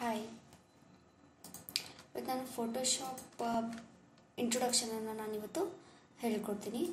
hi ಇವತ್ತು ನಾನು Photoshop ಇಂಟ್ರೊಡಕ್ಷನನ್ನು ನಾನಿವತ್ತು ಹೇಳಿಕೊಡ್ತೀನಿ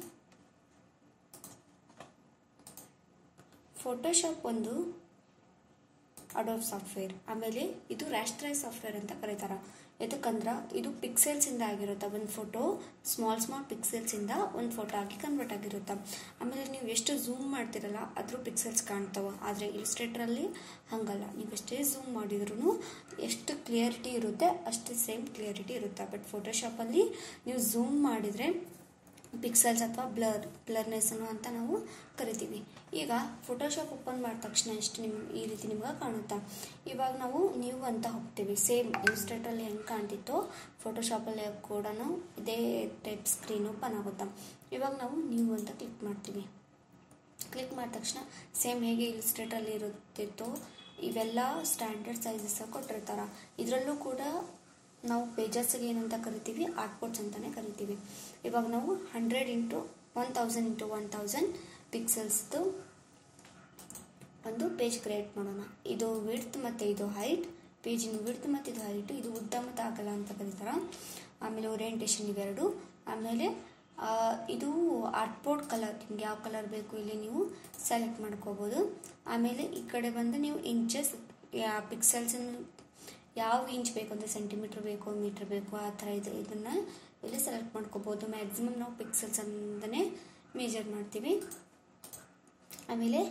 ಫೋಟೋಶಾಪ್ ಒಂದು ಅಡೋಬ್ ಸಾಫ್ಟ್ವೇರ್ ಆಮೇಲೆ ಇದು ರ್ಯಾಸ್ಟ್ರೈಸ್ ಸಾಫ್ಟ್ವೇರ್ ಅಂತ ಕರೀತಾರೆ ಎದಕ್ಕಂದ್ರೆ ಇದು ಪಿಕ್ಸೆಲ್ಸಿಂದ ಆಗಿರುತ್ತೆ ಒಂದು ಫೋಟೋ ಸ್ಮಾಲ್ ಸ್ಮಾಲ್ ಪಿಕ್ಸೆಲ್ಸಿಂದ ಒಂದು ಫೋಟೋ ಆಗಿ ಕನ್ವರ್ಟ್ ಆಗಿರುತ್ತೆ ಆಮೇಲೆ ನೀವು ಎಷ್ಟು ಝೂಮ್ ಮಾಡ್ತಿರಲ್ಲ ಅದ್ರ ಪಿಕ್ಸೆಲ್ಸ್ ಕಾಣ್ತಾವೆ ಆದರೆ ಇಲಿಸ್ಟ್ರೇಟ್ರಲ್ಲಿ ಹಂಗಲ್ಲ ನೀವು ಎಷ್ಟೇ ಝೂಮ್ ಮಾಡಿದ್ರೂ ಎಷ್ಟು ಕ್ಲಿಯರಿಟಿ ಇರುತ್ತೆ ಅಷ್ಟೇ ಸೇಮ್ ಕ್ಲಿಯರಿಟಿ ಇರುತ್ತೆ ಬಟ್ ಫೋಟೋಶಾಪಲ್ಲಿ ನೀವು ಝೂಮ್ ಮಾಡಿದರೆ ಪಿಕ್ಸೆಲ್ಸ್ ಅಥವಾ ಬ್ಲರ್ ಬ್ಲರ್ನೆಸ್ಸನ್ನು ಅಂತ ನಾವು ಕರಿತೀವಿ ಈಗ ಫೋಟೋಶಾಪ್ ಓಪನ್ ಮಾಡಿದ ತಕ್ಷಣ ಎಷ್ಟು ನಿಮ್ ಈ ರೀತಿ ನಿಮ್ಗೆ ಕಾಣುತ್ತಾ ಇವಾಗ ನಾವು ನ್ಯೂ ಅಂತ ಹೋಗ್ತೀವಿ ಸೇಮ್ ಇನ್ಸ್ಟೇಟಲ್ಲಿ ಹೆಂಗೆ ಕಾಣ್ತಿತ್ತೋ ಫೋಟೋಶಾಪಲ್ಲಿ ಕೂಡ ಇದೇ ಟೈಪ್ ಸ್ಕ್ರೀನ್ ಓಪನ್ ಆಗುತ್ತಾ ಇವಾಗ ನಾವು ನ್ಯೂ ಅಂತ ಕ್ಲಿಕ್ ಮಾಡ್ತೀವಿ ಕ್ಲಿಕ್ ಮಾಡಿದ ತಕ್ಷಣ ಸೇಮ್ ಹೇಗೆ ಇಲ್ಸ್ಟ್ರೇಟಲ್ಲಿ ಇರುತ್ತಿತ್ತೋ ಇವೆಲ್ಲ ಸ್ಟ್ಯಾಂಡರ್ಡ್ ಸೈಜಸ್ ಕೊಟ್ಟಿರ್ತಾರೆ ಇದರಲ್ಲೂ ಕೂಡ ನಾವು ಪೇಜಸ್ಗೆ ಏನಂತ ಕರಿತೀವಿ ಆರ್ಟ್ಬೋರ್ಡ್ಸ್ ಅಂತಲೇ ಕರಿತೀವಿ ಇವಾಗ ನಾವು hundred into one thousand into one thousand ಪಿಕ್ಸೆಲ್ಸ್ದು ಒಂದು ಪೇಜ್ ಕ್ರಿಯೇಟ್ ಮಾಡೋಣ ಇದು ವಿಡ್ತ್ ಮತ್ತು ಇದು ಹೈಟ್ ಪೇಜಿನ ವಿಡ್ತ್ ಮತ್ತು ಇದು ಹೈಟ್ ಇದು ಉದ್ದ ಮತ್ತು ಅಗಲ ಅಂತ ಕರೀತಾರೆ ಆಮೇಲೆ ಓರಿಯೆಂಟೇಷನ್ ಇವೆರಡು ಆಮೇಲೆ ಇದು ಆರ್ಟ್ಬೋರ್ಡ್ ಕಲರ್ ನಿಮ್ಗೆ ಯಾವ ಕಲರ್ ಬೇಕು ಇಲ್ಲಿ ನೀವು ಸೆಲೆಕ್ಟ್ ಮಾಡ್ಕೋಬೋದು ಆಮೇಲೆ ಈ ಕಡೆ ಬಂದು ನೀವು ಇಂಚಸ್ ಪಿಕ್ಸೆಲ್ಸನ್ನು ಯಾವ ಇಂಚ್ ಬೇಕು ಅಂದರೆ ಸೆಂಟಿಮೀಟ್ರ್ ಬೇಕು ಮೀಟ್ರ್ ಬೇಕು ಆ ಥರ ಇದು ಇದನ್ನು ಇಲ್ಲಿ ಸೆಲೆಕ್ಟ್ ಮಾಡ್ಕೋಬೋದು ಮ್ಯಾಕ್ಸಿಮಮ್ ನಾವು ಪಿಕ್ಸೆಲ್ಸ್ ಅಂತಲೇ ಮೇಜರ್ ಮಾಡ್ತೀವಿ ಆಮೇಲೆ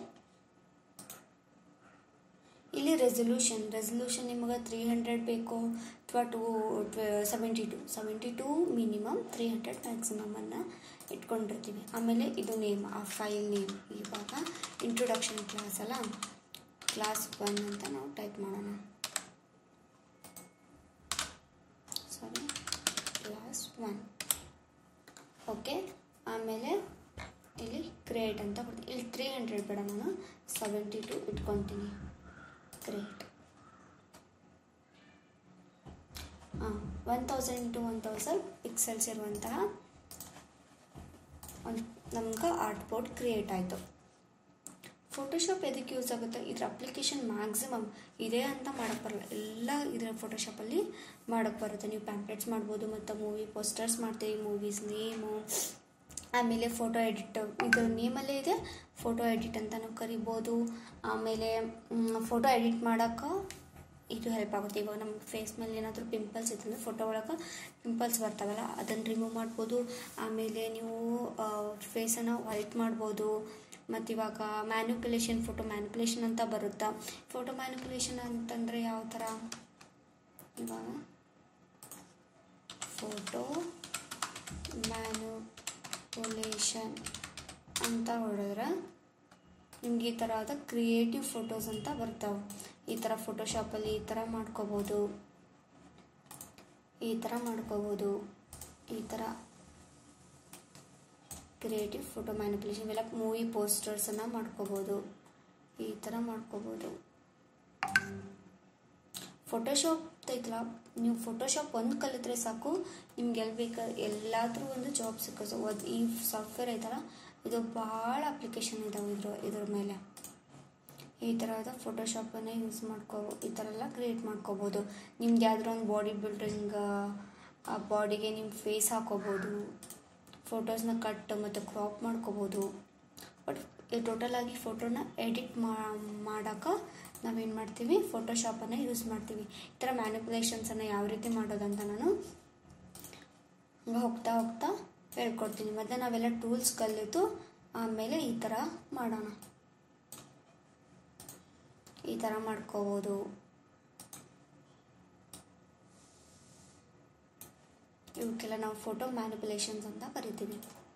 ಇಲ್ಲಿ ರೆಸೊಲ್ಯೂಷನ್ ರೆಸೊಲ್ಯೂಷನ್ ನಿಮಗೆ ತ್ರೀ ಹಂಡ್ರೆಡ್ ಬೇಕು ಅಥವಾ two seventy two seventy two minimum three hundred ಮ್ಯಾಕ್ಸಿಮಮನ್ನು ಇಟ್ಕೊಂಡಿರ್ತೀವಿ ಆಮೇಲೆ ಇದು ನೇಮ್ ಆ ಫೈಲ್ ನೇಮ್ ಇವಾಗ ಇಂಟ್ರೊಡಕ್ಷನ್ ಕ್ಲಾಸ್ ಅಲ್ಲ ಕ್ಲಾಸ್ ಒನ್ ಅಂತ ನಾವು ಟೈಪ್ ಮಾಡೋಣ ಸಾರಿ ಕ್ಲಾಸ್ ಒನ್ ಓಕೆ ಆಮೇಲೆ ಇಲ್ಲಿ ಕ್ರಿಯೇಟ್ ಅಂತ ಕೊಡ್ತೀನಿ ಇಲ್ಲಿ ತ್ರೀ ಹಂಡ್ರೆಡ್ ಬೇಡ ನಾನು ಸೆವೆಂಟಿ ಟು ಇಟ್ಕೊತೀನಿ ಕ್ರಿಯೇಟ್ ಹಾಂ one thousand into one thousand pixels ಇರುವಂತಹ ಒಂದು ನಮ್ಗೆ ಆರ್ಟ್ ಬೋರ್ಡ್ ಕ್ರಿಯೇಟ್ ಆಯಿತು ಫೋಟೋಶಾಪ್ ಎದಕ್ಕೆ ಯೂಸ್ ಆಗುತ್ತೆ ಇದ್ರ ಅಪ್ಲಿಕೇಶನ್ ಮ್ಯಾಕ್ಸಿಮಮ್ ಇದೇ ಅಂತ ಮಾಡೋಕ್ಕೆ ಬರಲ್ಲ ಎಲ್ಲ ಇದರ ಫೋಟೋಶಾಪಲ್ಲಿ ಮಾಡೋಕ್ಕೆ ಬರುತ್ತೆ ನೀವು ಪ್ಯಾಂಪ್ಲೆಟ್ಸ್ ಮಾಡ್ಬೋದು ಮತ್ತು ಮೂವಿ ಪೋಸ್ಟರ್ಸ್ ಮಾಡ್ತೀವಿ ಮೂವೀಸ್ ನೇಮು ಆಮೇಲೆ ಫೋಟೋ ಎಡಿಟ್ ಇದು ನೇಮಲ್ಲೇ ಇದೆ ಫೋಟೋ ಎಡಿಟ್ ಅಂತ ನಾವು ಕರಿಬೋದು ಆಮೇಲೆ ಫೋಟೋ ಎಡಿಟ್ ಮಾಡೋಕ್ಕೆ ಇದು ಹೆಲ್ಪ್ ಆಗುತ್ತೆ ಇವಾಗ ನಮ್ಮ ಫೇಸ್ ಮೇಲೆ ಏನಾದರೂ ಪಿಂಪಲ್ಸ್ ಇತ್ತಂದರೆ ಫೋಟೋ ಒಳಗೆ ಪಿಂಪಲ್ಸ್ ಬರ್ತಾವಲ್ಲ ಅದನ್ನು ರಿಮೂವ್ ಮಾಡ್ಬೋದು ಆಮೇಲೆ ನೀವು ಫೇಸನ್ನು ವೈಟ್ ಮಾಡ್ಬೋದು ಮತ್ತು ಇವಾಗ ಮ್ಯಾನ್ಯುಪುಲೇಷನ್ ಫೋಟೋ ಮ್ಯಾನ್ಯುಪುಲೇಷನ್ ಅಂತ ಬರುತ್ತಾ ಫೋಟೋ ಮ್ಯಾನ್ಯುಪುಲೇಷನ್ ಅಂತಂದರೆ ಯಾವ ಥರ ಇವಾಗ ಫೋಟೋ ಮ್ಯಾನ್ಯುಪುಲೇಷನ್ ಅಂತ ಹೊಡೆದ್ರೆ ನಿಮ್ಗೆ ಈ ಥರ ಆದ ಕ್ರಿಯೇಟಿವ್ ಫೋಟೋಸ್ ಅಂತ ಬರ್ತಾವೆ ಈ ಥರ ಫೋಟೋಶಾಪಲ್ಲಿ ಈ ಥರ ಮಾಡ್ಕೋಬೋದು ಈ ಥರ ಮಾಡ್ಕೋಬೋದು ಈ ಥರ ಕ್ರಿಯೇಟಿವ್ ಫೋಟೋ ಮ್ಯಾನಿಪುಲೇಷನ್ ಇವೆಲ್ಲ ಮೂವಿ ಪೋಸ್ಟರ್ಸನ್ನು ಮಾಡ್ಕೋಬೋದು ಈ ಥರ ಮಾಡ್ಕೋಬೋದು ಫೋಟೋಶಾಪ್ ಐತಲ್ಲ ನೀವು ಫೋಟೋಶಾಪ್ ಒಂದು ಕಲಿತ್ರೆ ಸಾಕು ನಿಮ್ಗೆ ಎಲ್ಲಿ ಬೇಕು ಎಲ್ಲಾದರೂ ಒಂದು ಜಾಬ್ ಸಿಕ್ಕೋದು ಅದು ಈ ಸಾಫ್ಟ್ವೇರ್ ಐತಲ್ಲ ಇದು ಭಾಳ ಅಪ್ಲಿಕೇಶನ್ ಇದಾವೆ ಇದ್ರ ಇದ್ರ ಮೇಲೆ ಈ ಥರದ ಫೋಟೋಶಾಪನ್ನು ಯೂಸ್ ಮಾಡ್ಕೋ ಈ ಥರ ಎಲ್ಲ ಕ್ರಿಯೇಟ್ ಮಾಡ್ಕೋಬೋದು ನಿಮ್ಗೆ ಯಾವ್ದಾರ ಒಂದು ಬಾಡಿ ಬಿಲ್ಡಿಂಗ್ ಆ ಬಾಡಿಗೆ ನಿಮ್ಮ ಫೇಸ್ ಹಾಕೋಬೋದು ಫೋಟೋಸ್ನ ಕಟ್ ಮತ್ತು ಕ್ರಾಪ್ ಮಾಡ್ಕೋಬೋದು ಬಟ್ ಟೋಟಲಾಗಿ ಫೋಟೋನ ಎಡಿಟ್ ಮಾಡೋಕೆ ನಾವೇನು ಮಾಡ್ತೀವಿ ಫೋಟೋಶಾಪನ್ನು ಯೂಸ್ ಮಾಡ್ತೀವಿ ಈ ಥರ ಮ್ಯಾನಿಪುಲೇಷನ್ಸನ್ನು ಯಾವ ರೀತಿ ಮಾಡೋದಂತ ನಾನು ಹಂಗೆ ಹೋಗ್ತಾ ಹೋಗ್ತಾ ಹೇಳ್ಕೊಡ್ತೀನಿ ಮತ್ತು ನಾವೆಲ್ಲ ಟೂಲ್ಸ್ ಕಲಿತು ಆಮೇಲೆ ಈ ಥರ ಮಾಡೋಣ ಈ ಥರ ಮಾಡ್ಕೋಬೋದು ಇವಕ್ಕೆಲ್ಲ ನಾವು ಫೋಟೋ ಮ್ಯಾನಿಪುಲೇಷನ್ಸ್ ಅಂತ ಕರಿತೀವಿ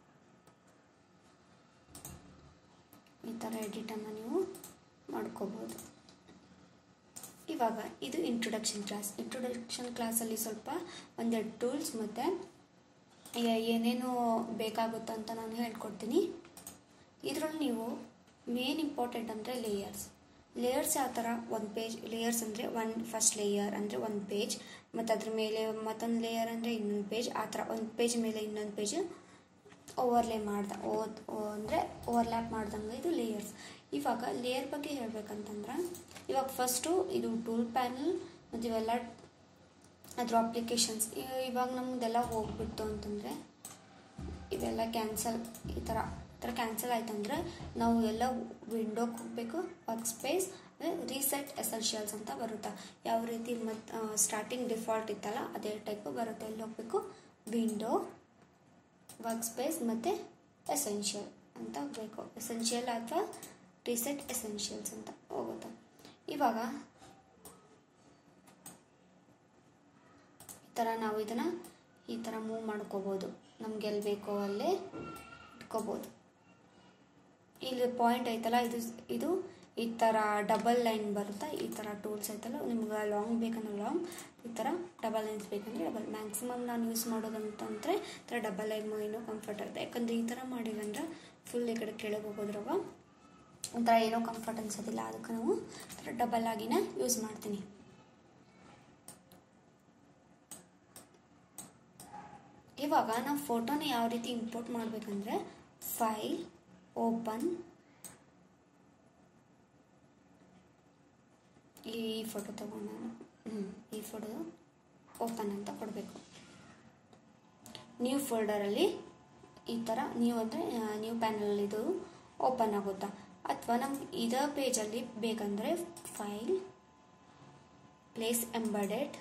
ಈ ಥರ ಎಡಿಟನ್ನು ನೀವು ಮಾಡ್ಕೋಬೋದು ಇವಾಗ ಇದು ಇಂಟ್ರೊಡಕ್ಷನ್ ಕ್ಲಾಸ್ ಇಂಟ್ರೊಡಕ್ಷನ್ ಕ್ಲಾಸಲ್ಲಿ ಸ್ವಲ್ಪ ಒಂದೆರಡು ಟೂಲ್ಸ್ ಮತ್ತು ಏನೇನು ಬೇಕಾಗುತ್ತೋ ಅಂತ ನಾನು ಹೇಳ್ಕೊಡ್ತೀನಿ ಇದರಲ್ಲಿ ನೀವು ಮೇನ್ ಇಂಪಾರ್ಟೆಂಟ್ ಅಂದರೆ ಲೇಯರ್ಸ್ ಲೇಯರ್ಸ್ ಯಾವ ಥರ ಒಂದು ಪೇಜ್ ಲೇಯರ್ಸ್ ಅಂದರೆ ಒನ್ ಫಸ್ಟ್ ಲೇಯರ್ ಅಂದರೆ ಒಂದು ಪೇಜ್ ಮತ್ತು ಅದ್ರ ಮೇಲೆ ಮತ್ತೊಂದು ಲೇಯರ್ ಅಂದರೆ ಇನ್ನೊಂದು ಪೇಜ್ ಆ ಥರ ಒಂದು ಪೇಜ್ ಮೇಲೆ ಇನ್ನೊಂದು ಪೇಜ್ ಓವರ್ಲೇ ಮಾಡ್ದ ಓದ್ ಅಂದರೆ ಓವರ್ಲ್ಯಾಪ್ ಮಾಡ್ದಂಗೆ ಇದು ಲೇಯರ್ಸ್ ಇವಾಗ ಲೇಯರ್ ಬಗ್ಗೆ ಹೇಳ್ಬೇಕಂತಂದ್ರೆ ಇವಾಗ ಫಸ್ಟು ಇದು ಟೂಲ್ ಪ್ಯಾನಲ್ ಮತ್ತು ಇವೆಲ್ಲ ಅದ್ರ ಅಪ್ಲಿಕೇಶನ್ಸ್ ಇವಾಗ ನಮ್ದೆಲ್ಲ ಹೋಗ್ಬಿಟ್ಟು ಅಂತಂದರೆ ಇವೆಲ್ಲ ಕ್ಯಾನ್ಸಲ್ ಈ ಥರ ಈ ಥರ ಕ್ಯಾನ್ಸಲ್ ಆಯ್ತು ಅಂದರೆ ನಾವು ಎಲ್ಲ ವಿಂಡೋಗೆ ಹೋಗಬೇಕು ವರ್ಕ್ ಸ್ಪೇಸ್ ರೀಸೆಟ್ ಎಸೆನ್ಷಿಯಲ್ಸ್ ಅಂತ ಬರುತ್ತೆ ಯಾವ ರೀತಿ ಮತ್ತು ಸ್ಟಾರ್ಟಿಂಗ್ ಡಿಫಾಲ್ಟ್ ಇತ್ತಲ್ಲ ಅದೇ ಟೈಪು ಬರುತ್ತೆ ಎಲ್ಲಿ ಹೋಗಬೇಕು ವಿಂಡೋ ವರ್ಕ್ ಸ್ಪೇಸ್ ಮತ್ತು ಎಸೆನ್ಷಿಯಲ್ ಅಂತ ಹೋಗಬೇಕು ಎಸೆನ್ಷಿಯಲ್ ಅಥವಾ ರೀಸೆಟ್ ಎಸೆನ್ಷಿಯಲ್ಸ್ ಅಂತ ಹೋಗುತ್ತೆ ಇವಾಗ ಈ ಥರ ನಾವು ಇದನ್ನು ಈ ಥರ ಮೂವ್ ಮಾಡ್ಕೋಬೋದು ನಮ್ಗೆ ಎಲ್ಲಿ ಬೇಕೋ ಅಲ್ಲೇ ಇಟ್ಕೋಬೋದು ಇಲ್ಲಿ ಪಾಯಿಂಟ್ ಐತಲ್ಲ ಇದು ಇದು ಈ ಥರ ಡಬಲ್ ಲೈನ್ ಬರುತ್ತೆ ಈ ಥರ ಟೂಲ್ಸ್ ಐತಲ್ಲ ನಿಮ್ಗೆ ಲಾಂಗ್ ಬೇಕಂದ್ರೆ ಲಾಂಗ್ ಈ ಥರ ಡಬಲ್ ಲೈನ್ಸ್ ಬೇಕಂದ್ರೆ ಡಬಲ್ ಮ್ಯಾಕ್ಸಿಮಮ್ ನಾನು ಯೂಸ್ ಮಾಡೋದಂತಂದರೆ ಈ ಥರ ಡಬಲ್ ಲೈನ್ ಏನೋ ಕಂಫರ್ಟ್ ಇರುತ್ತೆ ಯಾಕಂದರೆ ಈ ಥರ ಮಾಡಿದಂದ್ರೆ ಫುಲ್ ಈ ಕಡೆ ಕೆಳಗೆ ಹೋಗೋದ್ರವ ಒಂಥರ ಏನೋ ಕಂಫರ್ಟ್ ಅನ್ಸೋದಿಲ್ಲ ಅದಕ್ಕೆ ನಾವು ಈ ಥರ ಡಬಲ್ ಆಗಿನೇ ಯೂಸ್ ಮಾಡ್ತೀನಿ ಇವಾಗ ನಾವು ಫೋಟೋನ ಯಾವ ರೀತಿ ಇಂಪೋರ್ಟ್ ಮಾಡಬೇಕಂದ್ರೆ ಫೈಲ್ ಓಪನ್ ಈ ಫೋಟೋ ತಗೊಂಡು ನಾನು ಹ್ಞೂ ಈ ಫೋಟೋ ಓಪನ್ ಅಂತ ಕೊಡಬೇಕು ನ್ಯೂ ಫೋಲ್ಡರಲ್ಲಿ ಈ ಥರ ನ್ಯೂ ಅಂದರೆ ನ್ಯೂ ಪ್ಯಾನಲ್ ಇದು ಓಪನ್ ಆಗುತ್ತಾ ಅಥವಾ ನಮ್ಗೆ ಇದೇ ಪೇಜಲ್ಲಿ ಬೇಕಂದರೆ ಫೈಲ್ ಪ್ಲೇಸ್ ಎಂಬಡೆಡ್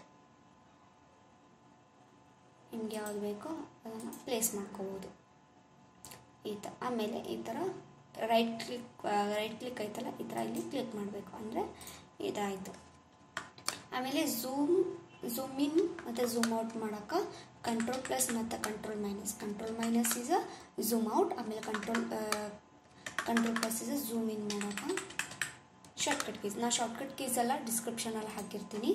ನಿಮ್ಗೆ ಯಾವ್ದು ಬೇಕೋ ಅದನ್ನು ಪ್ಲೇಸ್ ಮಾಡ್ಕೋಬೋದು ಈ ಥರ ಆಮೇಲೆ ಈ ಥರ ರೈಟ್ ಕ್ಲಿಕ್ ರೈಟ್ ಕ್ಲಿಕ್ ಐತಲ್ಲ ಈ ಥರ ಇಲ್ಲಿ ಕ್ಲಿಕ್ ಮಾಡಬೇಕು ಅಂದರೆ ಇದಾಯಿತು ಆಮೇಲೆ ಝೂಮ್ ಝೂಮ್ ಇನ್ ಮತ್ತು ಝೂಮ್ ಔಟ್ ಮಾಡೋಕೆ ಕಂಟ್ರೋಲ್ ಪ್ಲಸ್ ಮತ್ತು control minus control minus is zoom out ಆಮೇಲೆ control control plus is zoom in ಮಾಡೋಕೆ ಶಾರ್ಟ್ಕಟ್ ಕೀಸ್ ನಾ ಶಾರ್ಟ್ಕಟ್ ಕೀಸ್ ಎಲ್ಲ ಡಿಸ್ಕ್ರಿಪ್ಷನಲ್ಲಿ ಹಾಕಿರ್ತೀನಿ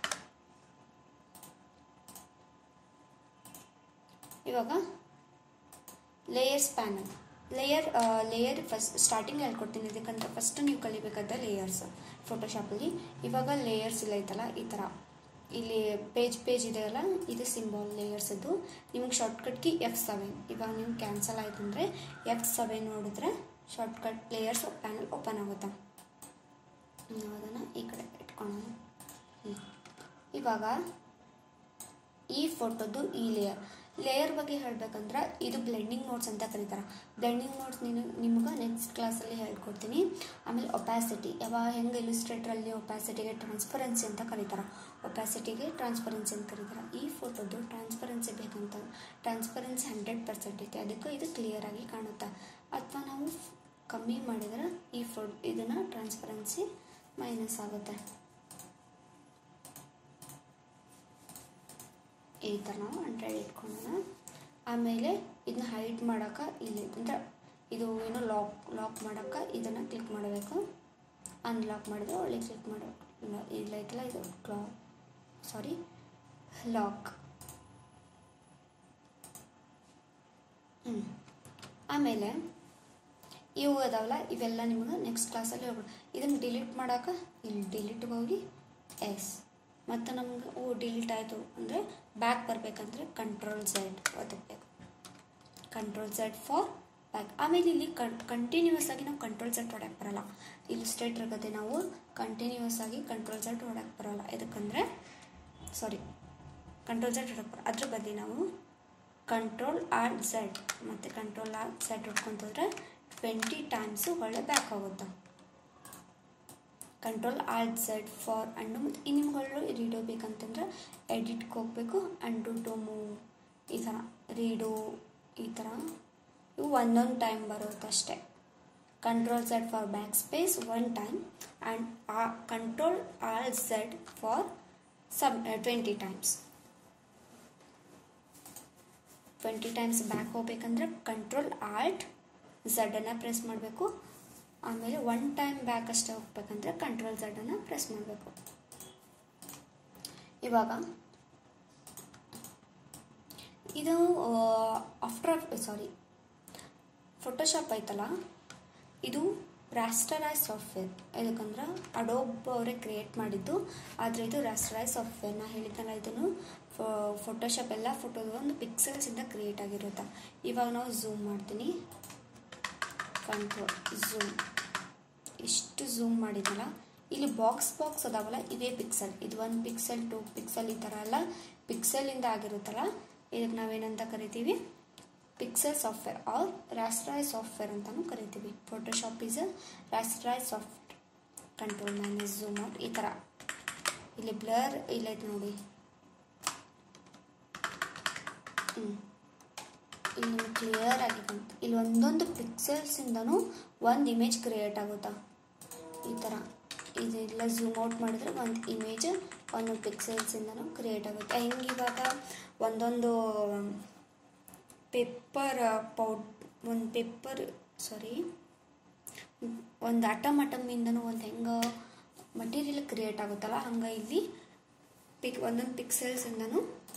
ಇವಾಗ layers panel layer layer first starting ಹೇಳ್ಕೊಡ್ತೀನಿ ಇದಕ್ಕಂದ್ರೆ ಫಸ್ಟ್ ನೀವು ಕಲಿಬೇಕಾದ ಲೇಯರ್ಸ್ ಫೋಟೋಶಾಪಲ್ಲಿ ಇವಾಗ ಲೇಯರ್ಸ್ ಇಲ್ಲ ಐತಲ್ಲ ಈ ಥರ ಇಲ್ಲಿ ಪೇಜ್ ಪೇಜ್ ಇದೆಯಲ್ಲ ಇದು ಸಿಂಬಾಲ್ ಲೇಯರ್ಸದ್ದು ನಿಮಗೆ ಶಾರ್ಟ್ಕಟ್ ಕಿ ಎಫ್ ಸೆವೆನ್ ಇವಾಗ ನೀವು ಕ್ಯಾನ್ಸಲ್ ಆಯಿತು ಅಂದರೆ ಎಫ್ ಸೆವೆನ್ ನೋಡಿದ್ರೆ ಶಾರ್ಟ್ಕಟ್ ಲೇಯರ್ಸ್ ಪ್ಯಾನಲ್ ಓಪನ್ ಆಗುತ್ತೆ ನಾವು ಅದನ್ನು ಈ ಕಡೆ ಇಟ್ಕೊಳ್ಳೋಣ ಹ್ಞೂ ಇವಾಗ ಈ ಫೋಟೋದು ಈ ಲೇಯರ್ ಲೇಯರ್ ಬಗ್ಗೆ ಹೇಳ್ಬೇಕಂದ್ರೆ ಇದು ಬ್ಲೆಂಡಿಂಗ್ ಮೋಡ್ಸ್ ಅಂತ ಕರೀತಾರೆ ಬ್ಲೆಂಡಿಂಗ್ ಮೋಡ್ಸ್ ನೀನು ನಿಮ್ಗೆ ನೆಕ್ಸ್ಟ್ ಕ್ಲಾಸಲ್ಲಿ ಹೇಳ್ಕೊಡ್ತೀನಿ ಆಮೇಲೆ ಒಪ್ಯಾಸಿಟಿ ಯಾವಾಗ ಹೆಂಗೆ ಇಲಿಸ್ಟ್ರೇಟ್ರಲ್ಲಿ ಒಪ್ಯಾಸಿಟಿಗೆ ಟ್ರಾನ್ಸ್ಪರೆನ್ಸಿ ಅಂತ ಕರೀತಾರೆ ಒಪ್ಯಾಸಿಟಿಗೆ ಟ್ರಾನ್ಸ್ಪರೆನ್ಸಿ ಅಂತ ಕರೀತಾರೆ ಈ ಫೋಟೋದು ಟ್ರಾನ್ಸ್ಪರೆನ್ಸಿ ಬೇಕಂತ ಟ್ರಾನ್ಸ್ಪರೆನ್ಸಿ ಹಂಡ್ರೆಡ್ ಪರ್ಸೆಂಟ್ ಐತೆ ಅದಕ್ಕೆ ಇದು ಕ್ಲಿಯರ್ ಆಗಿ ಕಾಣುತ್ತೆ ಅಥವಾ ನಾವು ಕಮ್ಮಿ ಮಾಡಿದ್ರೆ ಈ ಫೋ ಇದನ್ನು ಟ್ರಾನ್ಸ್ಪರೆನ್ಸಿ ಮೈನಸ್ ಆಗುತ್ತೆ ಈ ಥರ ನಾವು ಹಂಡ್ರೆಡ್ ಇಟ್ಕೊಳ್ಳೋಣ ಆಮೇಲೆ ಇದನ್ನ ಹೈಟ್ ಮಾಡೋಕೆ ಇಲ್ಲಿ ಅಂದರೆ ಇದು ಏನೋ ಲಾಕ್ ಲಾಕ್ ಮಾಡೋಕೆ ಇದನ್ನು ಕ್ಲಿಕ್ ಮಾಡಬೇಕು ಅನ್ಲಾಕ್ ಮಾಡಿದ್ರೆ ಒಳ್ಳೆ ಕ್ಲಿಕ್ ಮಾಡಬೇಕು ಇಲ್ಲ ಇಲ್ಲ ಐತಲ್ಲ ಇದು ಕ್ಲಾ ಸಾರಿ ಲಾಕ್ ಹ್ಞೂ ಆಮೇಲೆ ಇವು ಅದಾವಲ್ಲ ಇವೆಲ್ಲ ನಿಮಗೆ ನೆಕ್ಸ್ಟ್ ಕ್ಲಾಸಲ್ಲಿ ಹೋಗ್ಬಿಡು ಇದನ್ನು ಡಿಲೀಟ್ ಮಾಡೋಕೆ ಇಲ್ಲಿ ಡಿಲೀಟ್ಗೆ ಹೋಗಿ ಎಸ್ ಮತ್ತು ನಮ್ಗೆ ಓ ಡಿಲೀಟ್ ಆಯಿತು ಅಂದರೆ ಬ್ಯಾಕ್ ಬರಬೇಕಂದ್ರೆ ಕಂಟ್ರೋಲ್ ಝೆಡ್ ಒತ್ತಬೇಕು ಕಂಟ್ರೋಲ್ ಝೆಡ್ ಫಾರ್ ಬ್ಯಾಕ್ ಆಮೇಲೆ ಇಲ್ಲಿ ಕನ್ ಕಂಟಿನ್ಯೂಸ್ ಆಗಿ ನಾವು ಕಂಟ್ರೋಲ್ ಝೆಡ್ ಹೊಡಕ್ಕೆ ಬರಲ್ಲ ಇಲ್ಲಿ ಸ್ಟೇಟ್ ಇರ್ತದೆ ನಾವು ಕಂಟಿನ್ಯೂಸ್ ಆಗಿ ಕಂಟ್ರೋಲ್ ಝೆಡ್ ಹೊಡಕ್ಕೆ ಬರೋಲ್ಲ ಇದಕ್ಕಂದರೆ ಸಾರಿ ಕಂಟ್ರೋಲ್ ಝೆಡ್ ಹೊಡಕ್ಕೆ ಬರ ಅದ್ರ ಬದಲಿ ನಾವು ಕಂಟ್ರೋಲ್ ಆರ್ ಝೆಡ್ ಮತ್ತು ಕಂಟ್ರೋಲ್ ಆರ್ ಝೆಡ್ ಹೊಡ್ಕೊಂತಂದ್ರೆ ಟ್ವೆಂಟಿ ಟೈಮ್ಸು ಒಳ್ಳೆ ಬ್ಯಾಕ್ ಆಗುತ್ತೆ control alt Z for undo ಮತ್ತು ನಿಮ್ಗಳು ರೀಡೋ ಬೇಕಂತಂದ್ರೆ ಎಡಿಟ್ಗೆ ಹೋಗಬೇಕು ಅಂಡು ಟು ಮೂವ್ ಈ ಥರ ರೀಡೋ ಈ ಥರ ಇವು ಒಂದೊಂದು ಟೈಮ್ ಬರುತ್ತೆ ಅಷ್ಟೇ control Z for back space one time and ಆ ಕಂಟ್ರೋಲ್ ಆಲ್ ಝೆಡ್ ಫಾರ್ ಸಬ್ twenty times twenty times back ಹೋಗ್ಬೇಕಂದ್ರೆ ಕಂಟ್ರೋಲ್ ಆಲ್ಟ್ ಝಡ್ಡನ್ನು ಪ್ರೆಸ್ ಮಾಡಬೇಕು ಆಮೇಲೆ ಒನ್ ಟೈಮ್ ಬ್ಯಾಕ್ ಅಷ್ಟೇ ಹೋಗ್ಬೇಕಂದ್ರೆ ಕಂಟ್ರೋಲ್ ಝಡ್ಡನ್ನು ಪ್ರೆಸ್ ಮಾಡಬೇಕು ಇವಾಗ ಇದು ಆಫ್ಟರ್ ಸಾರಿ ಫೋಟೋಶಾಪ್ ಐತಲ್ಲ ಇದು ರಾಸ್ಟರೈಸ್ ಸಾಫ್ಟ್ವೇರ್ ಯಾಕಂದ್ರೆ ಅಡೋಬ್ ಅವರೇ ಕ್ರಿಯೇಟ್ ಮಾಡಿದ್ದು ಆದರೆ ಇದು ರಾಸ್ಟರೈಸ್ ಸಾಫ್ಟ್ವೇರ್ ನಾ ಹೇಳಿದ್ದಲ್ಲ ಇದನ್ನು ಫೋಟೋಶಾಪ್ ಎಲ್ಲ ಫೋಟೋ ಒಂದು ಪಿಕ್ಸೆಲ್ಸಿಂದ ಕ್ರಿಯೇಟ್ ಆಗಿರುತ್ತೆ ಇವಾಗ ನಾವು ಝೂಮ್ ಮಾಡ್ತೀನಿ ಕಂಟ್ರೋಲ್ ಝೂಮ್ ಇಷ್ಟು ಝೂಮ್ ಮಾಡಿದಲ್ಲ ಇಲ್ಲಿ ಬಾಕ್ಸ್ ಬಾಕ್ಸ್ ಅದಾವಲ್ಲ ಇವೇ ಪಿಕ್ಸೆಲ್ ಇದು ಒಂದು ಪಿಕ್ಸೆಲ್ ಟು ಪಿಕ್ಸೆಲ್ ಈ ಥರ ಎಲ್ಲ ಪಿಕ್ಸೆಲಿಂದ ಆಗಿರುತ್ತಲ್ಲ ಇದಕ್ಕೆ ನಾವೇನಂತ ಕರಿತೀವಿ pixel software or raster software ಅಂತಾನು ಕರಿತೀವಿ Photoshop is raster soft control manage zoom out ಈ ಥರ ಇಲ್ಲಿ ಬ್ಲರ್ ಇಲ್ಲೈತೆ ನೋಡಿ ಹ್ಞೂ ಇಲ್ಲಿ ನಿಮ್ಗೆ ಕ್ಲಿಯರ್ ಆಗಿ ಕಾಣುತ್ತೆ ಇಲ್ಲಿ ಒಂದೊಂದು ಪಿಕ್ಸೆಲ್ಸಿಂದನೂ ಒಂದು ಇಮೇಜ್ ಕ್ರಿಯೇಟ್ ಆಗುತ್ತಾ ಈ ಥರ ಇದೆಲ್ಲ ಝೂಮ್ ಔಟ್ ಮಾಡಿದ್ರೆ ಒಂದು ಇಮೇಜ್ ಒಂದೊಂದು ಪಿಕ್ಸೆಲ್ಸಿಂದನೂ ಕ್ರಿಯೇಟ್ ಆಗುತ್ತೆ ಹೆಂಗೆ ಇವಾಗ ಒಂದೊಂದು ಪೇಪರ್ ಪೌಡ್ ಒಂದು ಪೇಪರ್ ಸಾರಿ ಒಂದು ಅಟಮ್ ಅಟಮ್ಮಿಂದನೂ ಒಂದು ಹೆಂಗೆ ಮಟೀರಿಯಲ್ ಕ್ರಿಯೇಟ್ ಆಗುತ್ತಲ್ಲ ಹಂಗೆ ಇಲ್ಲಿ ಪಿಕ್ ಒಂದೊಂದು ಪಿಕ್ಸೆಲ್ಸಿಂದನೂ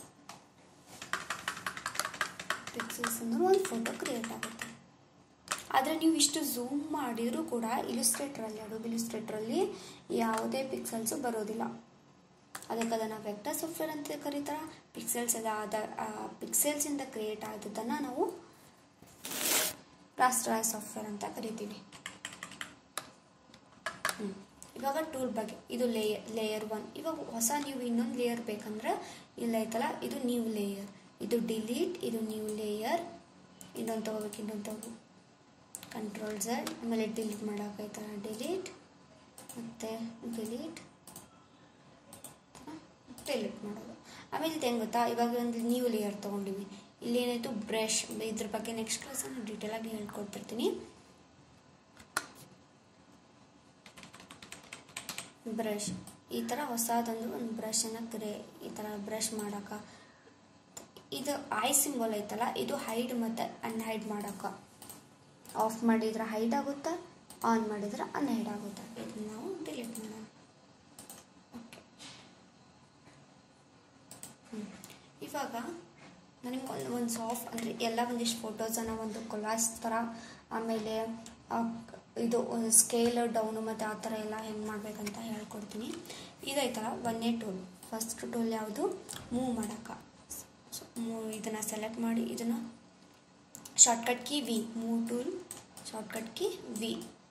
ಪಿಕ್ಸೆಲ್ಸಿಂದನೂ ಒಂದು ಫೋಟೋ ಕ್ರಿಯೇಟ್ ಆಗುತ್ತೆ ಆದರೆ ನೀವು ಇಷ್ಟು ಝೂಮ್ ಮಾಡಿದರೂ ಕೂಡ ಇಲಿಸ್ಟ್ರೇಟ್ರಲ್ಲಿ ಅಡೋಬ್ ಇಲಿಸ್ಟ್ರೇಟ್ರಲ್ಲಿ ಯಾವುದೇ ಪಿಕ್ಸೆಲ್ಸು ಬರೋದಿಲ್ಲ ಅದಕ್ಕೆ ಅದನ್ನು ವೆಕ್ಟರ್ ಸಾಫ್ಟ್ವೇರ್ ಅಂತ ಕರೀತಾರೆ ಪಿಕ್ಸೆಲ್ಸ್ ಅದ ಅದ ಪಿಕ್ಸೆಲ್ಸಿಂದ ಕ್ರಿಯೇಟ್ ಆದದನ್ನು ನಾವು ರಾಸ್ಟ್ರಾಯ್ ಸಾಫ್ಟ್ವೇರ್ ಅಂತ ಕರಿತೀವಿ ಹ್ಞೂ ಇವಾಗ ಟೂಲ್ ಬಗ್ಗೆ ಇದು ಲೇಯರ್ ಲೇಯರ್ ಒನ್ ಇವಾಗ ಹೊಸ ನೀವು ಇನ್ನೊಂದು ಲೇಯರ್ ಬೇಕಂದ್ರೆ ಇಲ್ಲ ಐತಲ್ಲ ಇದು ನ್ಯೂ ಲೇಯರ್ ಇದು ಡಿಲೀಟ್ ಇದು ನ್ಯೂ ಲೇಯರ್ ಇನ್ನೊಂದು ತೊಗೋಬೇಕು ಇನ್ನೊಂದು ತಗೋ ಕಂಟ್ರೋಲ್ ಝಡ್ ಆಮೇಲೆ ಡಿಲೀಟ್ ಮಾಡೋಕೈತಲ್ಲ ಡಿಲೀಟ್ ಮತ್ತು ಡಿಲೀಟ್ ಡಿಲೀಟ್ ಮಾಡೋದು ಆಮೇಲೆ ಇದು ಹೆಂಗೆ ಗೊತ್ತಾ ಇವಾಗ ಒಂದು ನ್ಯೂ ಲೇಯರ್ ತೊಗೊಂಡಿವಿ ಇಲ್ಲಿ ಏನಾಯಿತು ಬ್ರಷ್ ಇದ್ರ ಬಗ್ಗೆ ನೆಕ್ಸ್ಟ್ ಕ್ಲಾಸಲ್ಲಿ ಡೀಟೇಲಾಗಿ ಹೇಳ್ಕೊಡ್ತಿರ್ತೀನಿ ಬ್ರಷ್ ಈ ಥರ ಹೊಸದೊಂದು ಒಂದು ಬ್ರಷನ್ನು ಕ್ರೇ ಈ ಥರ ಬ್ರಷ್ ಮಾಡೋಕೆ ಇದು ಐ ಸಿಂಬಲ್ ಐತಲ್ಲ ಇದು ಹೈಡ್ ಮತ್ತು ಅನ್ಹೈಡ್ ಮಾಡೋಕೆ ಆಫ್ ಮಾಡಿದ್ರೆ ಹೈಡ್ ಆಗುತ್ತೆ ಆನ್ ಮಾಡಿದ್ರೆ ಅನ್ಹೈಡ್ ಆಗುತ್ತೆ ಇದನ್ನ ನಾವು ಡಿಲೀಟ್ ಮಾಡೋಣ ಓಕೆ ಇವಾಗ ನನಗೆ ಒಂದು ಒಂದು ಸಾಫ್ಟ್ ಅಂದರೆ ಎಲ್ಲ ಒಂದಿಷ್ಟು ಫೋಟೋಸನ್ನು ಒಂದು ಕೊಲಾಸ್ ಥರ ಆಮೇಲೆ ಇದು ಸ್ಕೇಲ್ ಡೌನು ಮತ್ತು ಆ ಥರ ಎಲ್ಲ ಹೆಂಗೆ ಮಾಡ್ಬೇಕಂತ ಹೇಳ್ಕೊಡ್ತೀನಿ ಇದೈತಲ್ಲ ಒನ್ನೇ ಟೂಲ್ ಫಸ್ಟ್ ಟೂಲ್ ಯಾವುದು ಮೂವ್ ಮಾಡೋಕೆ ಸೊ ಮೂವ್ ಇದನ್ನು ಸೆಲೆಕ್ಟ್ ಮಾಡಿ ಇದನ್ನು shortcut key V move tool shortcut key V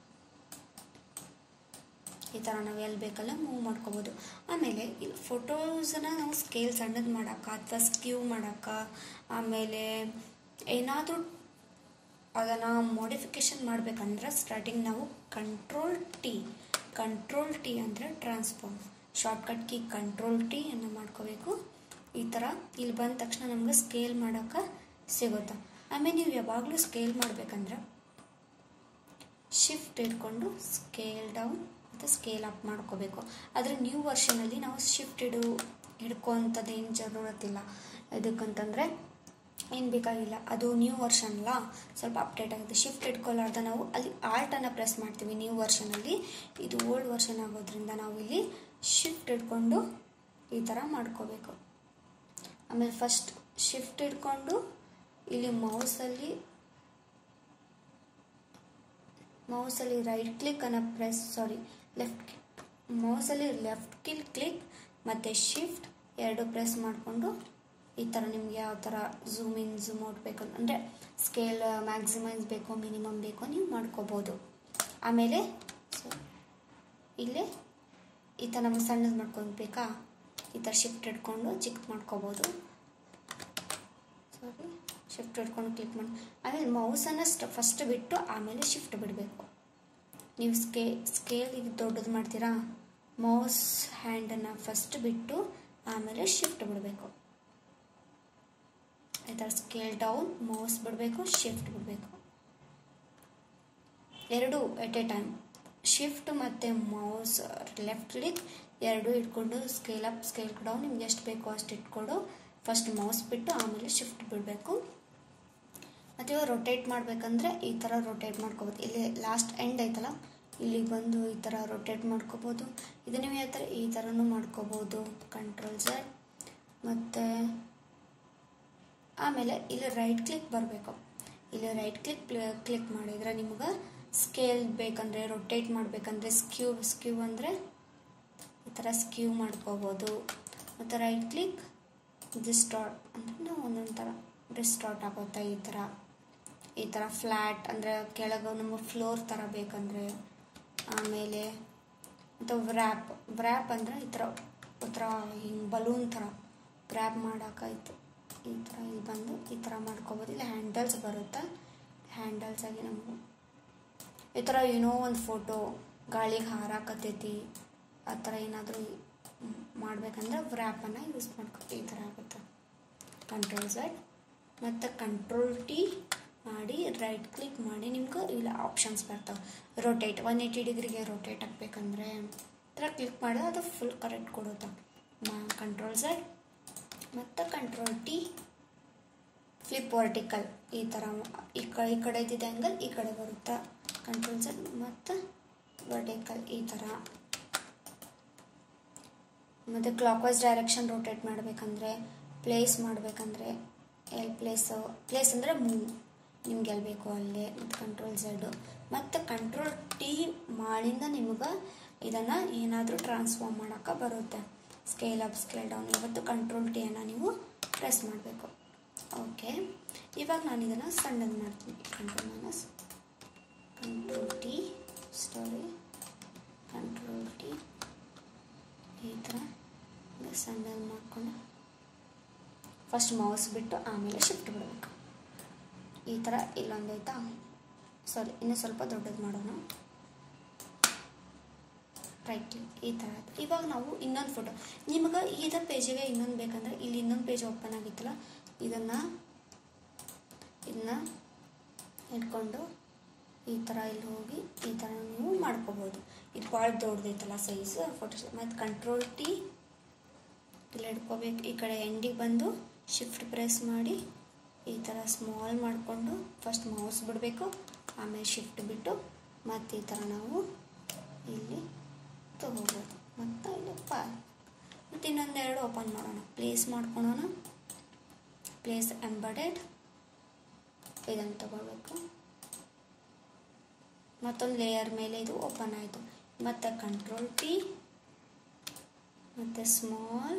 ಈ ಥರ ನಾವು ಎಲ್ಲಿ ಬೇಕಲ್ಲ ಮೂವ್ ಮಾಡ್ಕೋಬೋದು ಆಮೇಲೆ ಇಲ್ಲಿ ಫೋಟೋಸನ್ನ ನಾವು ಸ್ಕೇಲ್ ಸಣ್ಣದು ಮಾಡೋಕೆ ಅಥವಾ ಸ್ಕ್ಯೂ ಮಾಡೋಕೆ ಆಮೇಲೆ ಏನಾದರೂ ಅದನ್ನು ಮಾಡಿಫಿಕೇಷನ್ ಮಾಡಬೇಕಂದ್ರೆ ಸ್ಟಾರ್ಟಿಂಗ್ ನಾವು ಕಂಟ್ರೋಲ್ ಟಿ ಕಂಟ್ರೋಲ್ ಟಿ ಅಂದರೆ transform shortcut key control T ಅನ್ನು ಮಾಡ್ಕೋಬೇಕು ಈ ಥರ ಇಲ್ಲಿ ಬಂದ ತಕ್ಷಣ ನಮ್ಗೆ ಸ್ಕೇಲ್ ಮಾಡೋಕೆ ಸಿಗುತ್ತೆ ಆಮೇಲೆ ನೀವು ಯಾವಾಗಲೂ ಸ್ಕೇಲ್ ಮಾಡಬೇಕಂದ್ರೆ ಶಿಫ್ಟ್ ಇಟ್ಕೊಂಡು ಸ್ಕೇಲ್ ಡೌನ್ ಮತ್ತು ಸ್ಕೇಲ್ ಅಪ್ ಮಾಡ್ಕೋಬೇಕು ಆದರೆ ನ್ಯೂ ವರ್ಷನಲ್ಲಿ ನಾವು ಶಿಫ್ಟ್ ಇಡು ಹಿಡ್ಕೋಂಥದ್ದು ಏನು ಜರೂರತ್ತಿಲ್ಲ ಇದಕ್ಕಂತಂದರೆ ಏನು ಬೇಕಾಗಿಲ್ಲ ಅದು ನ್ಯೂ ವರ್ಷನ್ ಅಲ್ಲ ಸ್ವಲ್ಪ ಅಪ್ಡೇಟ್ ಆಗುತ್ತೆ ಶಿಫ್ಟ್ ಇಟ್ಕೊಳ್ಳಾರ್ದ ನಾವು ಅಲ್ಲಿ ಆಲ್ಟನ್ನು ಪ್ರೆಸ್ ಮಾಡ್ತೀವಿ ನ್ಯೂ ವರ್ಷನಲ್ಲಿ ಇದು ಓಲ್ಡ್ ವರ್ಷನ್ ಆಗೋದ್ರಿಂದ ನಾವು ಇಲ್ಲಿ ಶಿಫ್ಟ್ ಇಟ್ಕೊಂಡು ಈ ಥರ ಮಾಡ್ಕೋಬೇಕು ಆಮೇಲೆ ಫಸ್ಟ್ ಶಿಫ್ಟ್ ಇಟ್ಕೊಂಡು ಇಲ್ಲಿ ಮೌಸಲ್ಲಿ ಮೌಸಲ್ಲಿ ರೈಟ್ ಕ್ಲಿಕ್ ಅನ್ನು ಪ್ರೆಸ್ ಸಾರಿ ಲೆಫ್ಟ್ ಮೌಸಲ್ಲಿ ಲೆಫ್ಟ್ ಕಿಲ್ ಕ್ಲಿಕ್ ಮತ್ತು ಶಿಫ್ಟ್ ಎರಡು ಪ್ರೆಸ್ ಮಾಡಿಕೊಂಡು ಈ ಥರ ನಿಮ್ಗೆ ಯಾವ ಥರ ಝೂಮ್ ಇನ್ ಝೂಮ್ ಔಟ್ ಬೇಕು ಅಂದರೆ ಸ್ಕೇಲ್ ಮ್ಯಾಕ್ಸಿಮೈಸ್ ಬೇಕೋ ಮಿನಿಮಮ್ ಬೇಕೋ ನೀವು ಮಾಡ್ಕೋಬೋದು ಆಮೇಲೆ ಸೊ ಇಲ್ಲೇ ಈ ಥರ ನಮಗೆ ಸಣ್ಣದು ಮಾಡ್ಕೊಂಡು ಬೇಕಾ ಈ ಥರ ಶಿಫ್ಟ್ ಇಟ್ಕೊಂಡು ಚಿಕ್ಕ ಮಾಡ್ಕೋಬೋದು ಸಾರಿ ಶಿಫ್ಟ್ ಇಟ್ಕೊಂಡು ಕ್ಲಿಕ್ ಮಾಡಿ ಆಮೇಲೆ ಮೌಸನ್ನು ಸ್ಟ್ ಫಸ್ಟ್ ಬಿಟ್ಟು ಆಮೇಲೆ ಶಿಫ್ಟ್ ಬಿಡಬೇಕು ನೀವು ಸ್ಕೇ ಸ್ಕೇಲ್ ಈಗ ದೊಡ್ಡದು ಮಾಡ್ತೀರಾ ಮೌಸ್ ಹ್ಯಾಂಡನ್ನು ಫಸ್ಟ್ ಬಿಟ್ಟು ಆಮೇಲೆ ಶಿಫ್ಟ್ ಬಿಡಬೇಕು ಈ ಥರ ಸ್ಕೇಲ್ ಡೌನ್ ಮೌಸ್ ಬಿಡಬೇಕು ಶಿಫ್ಟ್ ಬಿಡಬೇಕು ಎರಡು ಎಟ್ ಎ ಟೈಮ್ ಶಿಫ್ಟ್ ಮತ್ತು ಮೌಸ್ ಲೆಫ್ಟ್ ಕ್ಲಿಕ್ ಎರಡು ಇಟ್ಕೊಂಡು ಸ್ಕೇಲ್ ಅಪ್ ಸ್ಕೇಲ್ ಡೌನ್ ನಿಮ್ಗೆ ಎಷ್ಟು ಬೇಕೋ ಅಷ್ಟು ಇಟ್ಕೊಂಡು ಫಸ್ಟ್ ಮೌಸ್ ಬಿಟ್ಟು ಆಮೇಲೆ ಶಿಫ್ಟ್ ಬಿಡಬೇಕು ಮತ್ತು ಇವಾಗ ರೊಟೇಟ್ ಮಾಡಬೇಕಂದ್ರೆ ಈ ಥರ ರೊಟೇಟ್ ಮಾಡ್ಕೋಬೋದು ಇಲ್ಲಿ ಲಾಸ್ಟ್ ಎಂಡ್ ಐತಲ್ಲ ಇಲ್ಲಿ ಬಂದು ಈ ಥರ ರೊಟೇಟ್ ಮಾಡ್ಕೋಬೋದು ಇದು ನೀವು ಯಾವ ಥರ ಈ ಥರನೂ ಮಾಡ್ಕೋಬೋದು ಕಂಟ್ರೋಲ್ ಝೆಡ್ ಮತ್ತು ಆಮೇಲೆ ಇಲ್ಲಿ ರೈಟ್ ಕ್ಲಿಕ್ ಬರಬೇಕು ಇಲ್ಲಿ ರೈಟ್ ಕ್ಲಿಕ್ ಕ್ಲಿಕ್ ಮಾಡಿದ್ರೆ ನಿಮ್ಗೆ ಸ್ಕೇಲ್ ಬೇಕಂದರೆ ರೊಟೇಟ್ ಮಾಡಬೇಕಂದ್ರೆ ಸ್ಕ್ಯೂ ಸ್ಕ್ಯೂ ಅಂದರೆ ಈ ಥರ ಸ್ಕ್ಯೂ ಮಾಡ್ಕೋಬೋದು ಮತ್ತು ರೈಟ್ ಕ್ಲಿಕ್ ಡಿಸ್ಟಾರ್ಟ್ ಅಂದರೆ ಒಂದೊಂದು ಥರ ಡಿಸ್ಟಾರ್ಟ್ ಆಗುತ್ತೆ ಈ ಥರ ಈ ಥರ ಫ್ಲ್ಯಾಟ್ ಅಂದರೆ ಕೆಳಗೆ ನಮ್ಮ ಫ್ಲೋರ್ ಥರ ಬೇಕಂದರೆ ಆಮೇಲೆ ಮತ್ತು ವ್ರ್ಯಾಪ್ ವ್ರ್ಯಾಪ್ ಅಂದರೆ ಈ ಥರ ಈ ಥರ ಹಿಂಗೆ ಬಲೂನ್ ಥರ ವ್ರ್ಯಾಪ್ ಮಾಡೋಕ್ಕಾಯ್ತು ಈ ಥರ ಇಲ್ಲಿ ಬಂದು ಈ ಥರ ಮಾಡ್ಕೋಬೋದು ಇಲ್ಲಿ ಹ್ಯಾಂಡಲ್ಸ್ ಬರುತ್ತೆ ಹ್ಯಾಂಡಲ್ಸ್ ಆಗಿ ನಮಗೂ ಈ ಥರ ಏನೋ ಒಂದು ಫೋಟೋ ಗಾಳಿಗೆ ಹಾರಾಕತ್ತೈತಿ ಆ ಥರ ಏನಾದರೂ ಮಾಡ್ಬೇಕಂದ್ರೆ ವ್ರ್ಯಾಪನ್ನು ಯೂಸ್ ಮಾಡ್ಕೊ ಈ ಥರ ಆಗುತ್ತೆ ಕಂಟ್ರೋಲ್ ಝೆಡ್ ಮತ್ತು ಕಂಟ್ರೋಲ್ ಟಿ ಮಾಡಿ ರೈಟ್ ಕ್ಲಿಕ್ ಮಾಡಿ ನಿಮ್ಗೆ ಇಲ್ಲ ಆಪ್ಷನ್ಸ್ ಬರ್ತಾವೆ ರೊಟೇಟ್ ಒನ್ ಏಯ್ಟಿ ಡಿಗ್ರಿಗೆ ರೊಟೇಟ್ ಆಗಬೇಕಂದ್ರೆ ಈ ಥರ ಕ್ಲಿಕ್ ಮಾಡಿದ್ರೆ ಅದು ಫುಲ್ ಕರೆಕ್ಟ್ ಕೊಡುತ್ತೆ ಮಾ ಕಂಟ್ರೋಲ್ ಝೆಡ್ ಮತ್ತು ಕಂಟ್ರೋಲ್ ಟಿ ಫ್ಲಿಪ್ ವರ್ಟಿಕಲ್ ಈ ಥರ ಈ ಕಡೆ ಈ ಕಡೆ ಇದ್ದಿದ್ದ ಆ್ಯಂಗಲ್ ಈ ಕಡೆ ಬರುತ್ತೆ ಕಂಟ್ರೋಲ್ ಝೆಡ್ ಮತ್ತು ವರ್ಟಿಕಲ್ ಈ ಥರ ಮತ್ತು ಕ್ಲಾಕ್ ವೈಸ್ ಡೈರೆಕ್ಷನ್ ರೊಟೇಟ್ ಮಾಡಬೇಕಂದ್ರೆ ಪ್ಲೇಸ್ ಮಾಡಬೇಕಂದ್ರೆ ಎಲ್ಲಿ ಪ್ಲೇಸು ಪ್ಲೇಸ್ ಅಂದರೆ ಮೂವ್ ನಿಮ್ಗೆ ಎಲ್ಲಿ ಬೇಕೋ ಅಲ್ಲೇ ಮತ್ತು ಕಂಟ್ರೋಲ್ ಝೆಡ್ ಮತ್ತು ಕಂಟ್ರೋಲ್ ಟಿ ಮಾಡಿಂದ ನಿಮ್ಗೆ ಇದನ್ನು ಏನಾದರೂ ಟ್ರಾನ್ಸ್ಫಾರ್ಮ್ ಮಾಡೋಕ್ಕೆ ಬರುತ್ತೆ ಸ್ಕೇಲ್ ಅಪ್ ಸ್ಕೇಲ್ ಡೌನ್ ಇವತ್ತು ಕಂಟ್ರೋಲ್ ಟಿಯನ್ನು ನೀವು ಪ್ರೆಸ್ ಮಾಡಬೇಕು ಓಕೆ ಇವಾಗ ನಾನು ಇದನ್ನು ಸಣ್ಣದು ಮಾಡ್ತೀನಿ control minus control T sorry control T ಈ ಥರ ಸಣ್ಣದು ಮಾಡಿಕೊಂಡು ಫಸ್ಟ್ ಮೌಸ್ ಬಿಟ್ಟು ಆಮೇಲೆ ಶಿಫ್ಟ್ ಬಿಡಬೇಕು ಈ ಥರ ಇಲ್ಲೊಂದು ಆಯ್ತಾ ಸಾರಿ ಇನ್ನೂ ಸ್ವಲ್ಪ ದೊಡ್ಡದು ಮಾಡೋಣ ರೈಟ್ ಕ್ಲಿಕ್ ಈ ಥರ ಆಯ್ತು ಇವಾಗ ನಾವು ಇನ್ನೊಂದು ಫೋಟೋ ನಿಮಗೆ ಇದ ಪೇಜಿಗೆ ಇನ್ನೊಂದು ಬೇಕಂದ್ರೆ ಇಲ್ಲಿ ಇನ್ನೊಂದು ಪೇಜ್ ಓಪನ್ ಆಗಿತ್ತಲ್ಲ ಇದನ್ನು ಇದನ್ನ ಇಟ್ಕೊಂಡು ಈ ಥರ ಇಲ್ಲಿ ಹೋಗಿ ಈ ಥರ ನೀವು ಮಾಡ್ಕೋಬೋದು ಇದು ಭಾಳ ದೊಡ್ಡದೈತಲ್ಲ ಸೈಜ್ ಫೋಟೋ ಮತ್ತು ಕಂಟ್ರೋಲ್ ಟಿ ಇಲ್ಲಿ ಇಟ್ಕೋಬೇಕು ಈ ಕಡೆ ಎಂಡಿಗೆ ಬಂದು ಶಿಫ್ಟ್ ಪ್ರೆಸ್ ಮಾಡಿ ಈ ಥರ ಸ್ಮಾಲ್ ಮಾಡಿಕೊಂಡು ಫಸ್ಟ್ ಮೌಸ್ ಬಿಡಬೇಕು ಆಮೇಲೆ ಶಿಫ್ಟ್ ಬಿಟ್ಟು ಮತ್ತು ಈ ಥರ ನಾವು ಇಲ್ಲಿ ತಗೋಬೋದು ಮತ್ತು ಇಲ್ಲಿ ಪಾ ಮತ್ತು ಇನ್ನೊಂದೆರಡು ಓಪನ್ ಮಾಡೋಣ ಪ್ಲೇಸ್ ಮಾಡ್ಕೊಳೋಣ ಪ್ಲೇಸ್ ಎಂಬಡೆಡ್ ಇದನ್ನು ತಗೋಬೇಕು ಮತ್ತೊಂದು ಲೇಯರ್ ಮೇಲೆ ಇದು ಓಪನ್ ಆಯಿತು ಮತ್ತು ಕಂಟ್ರೋಲ್ ಟಿ ಮತ್ತು ಸ್ಮಾಲ್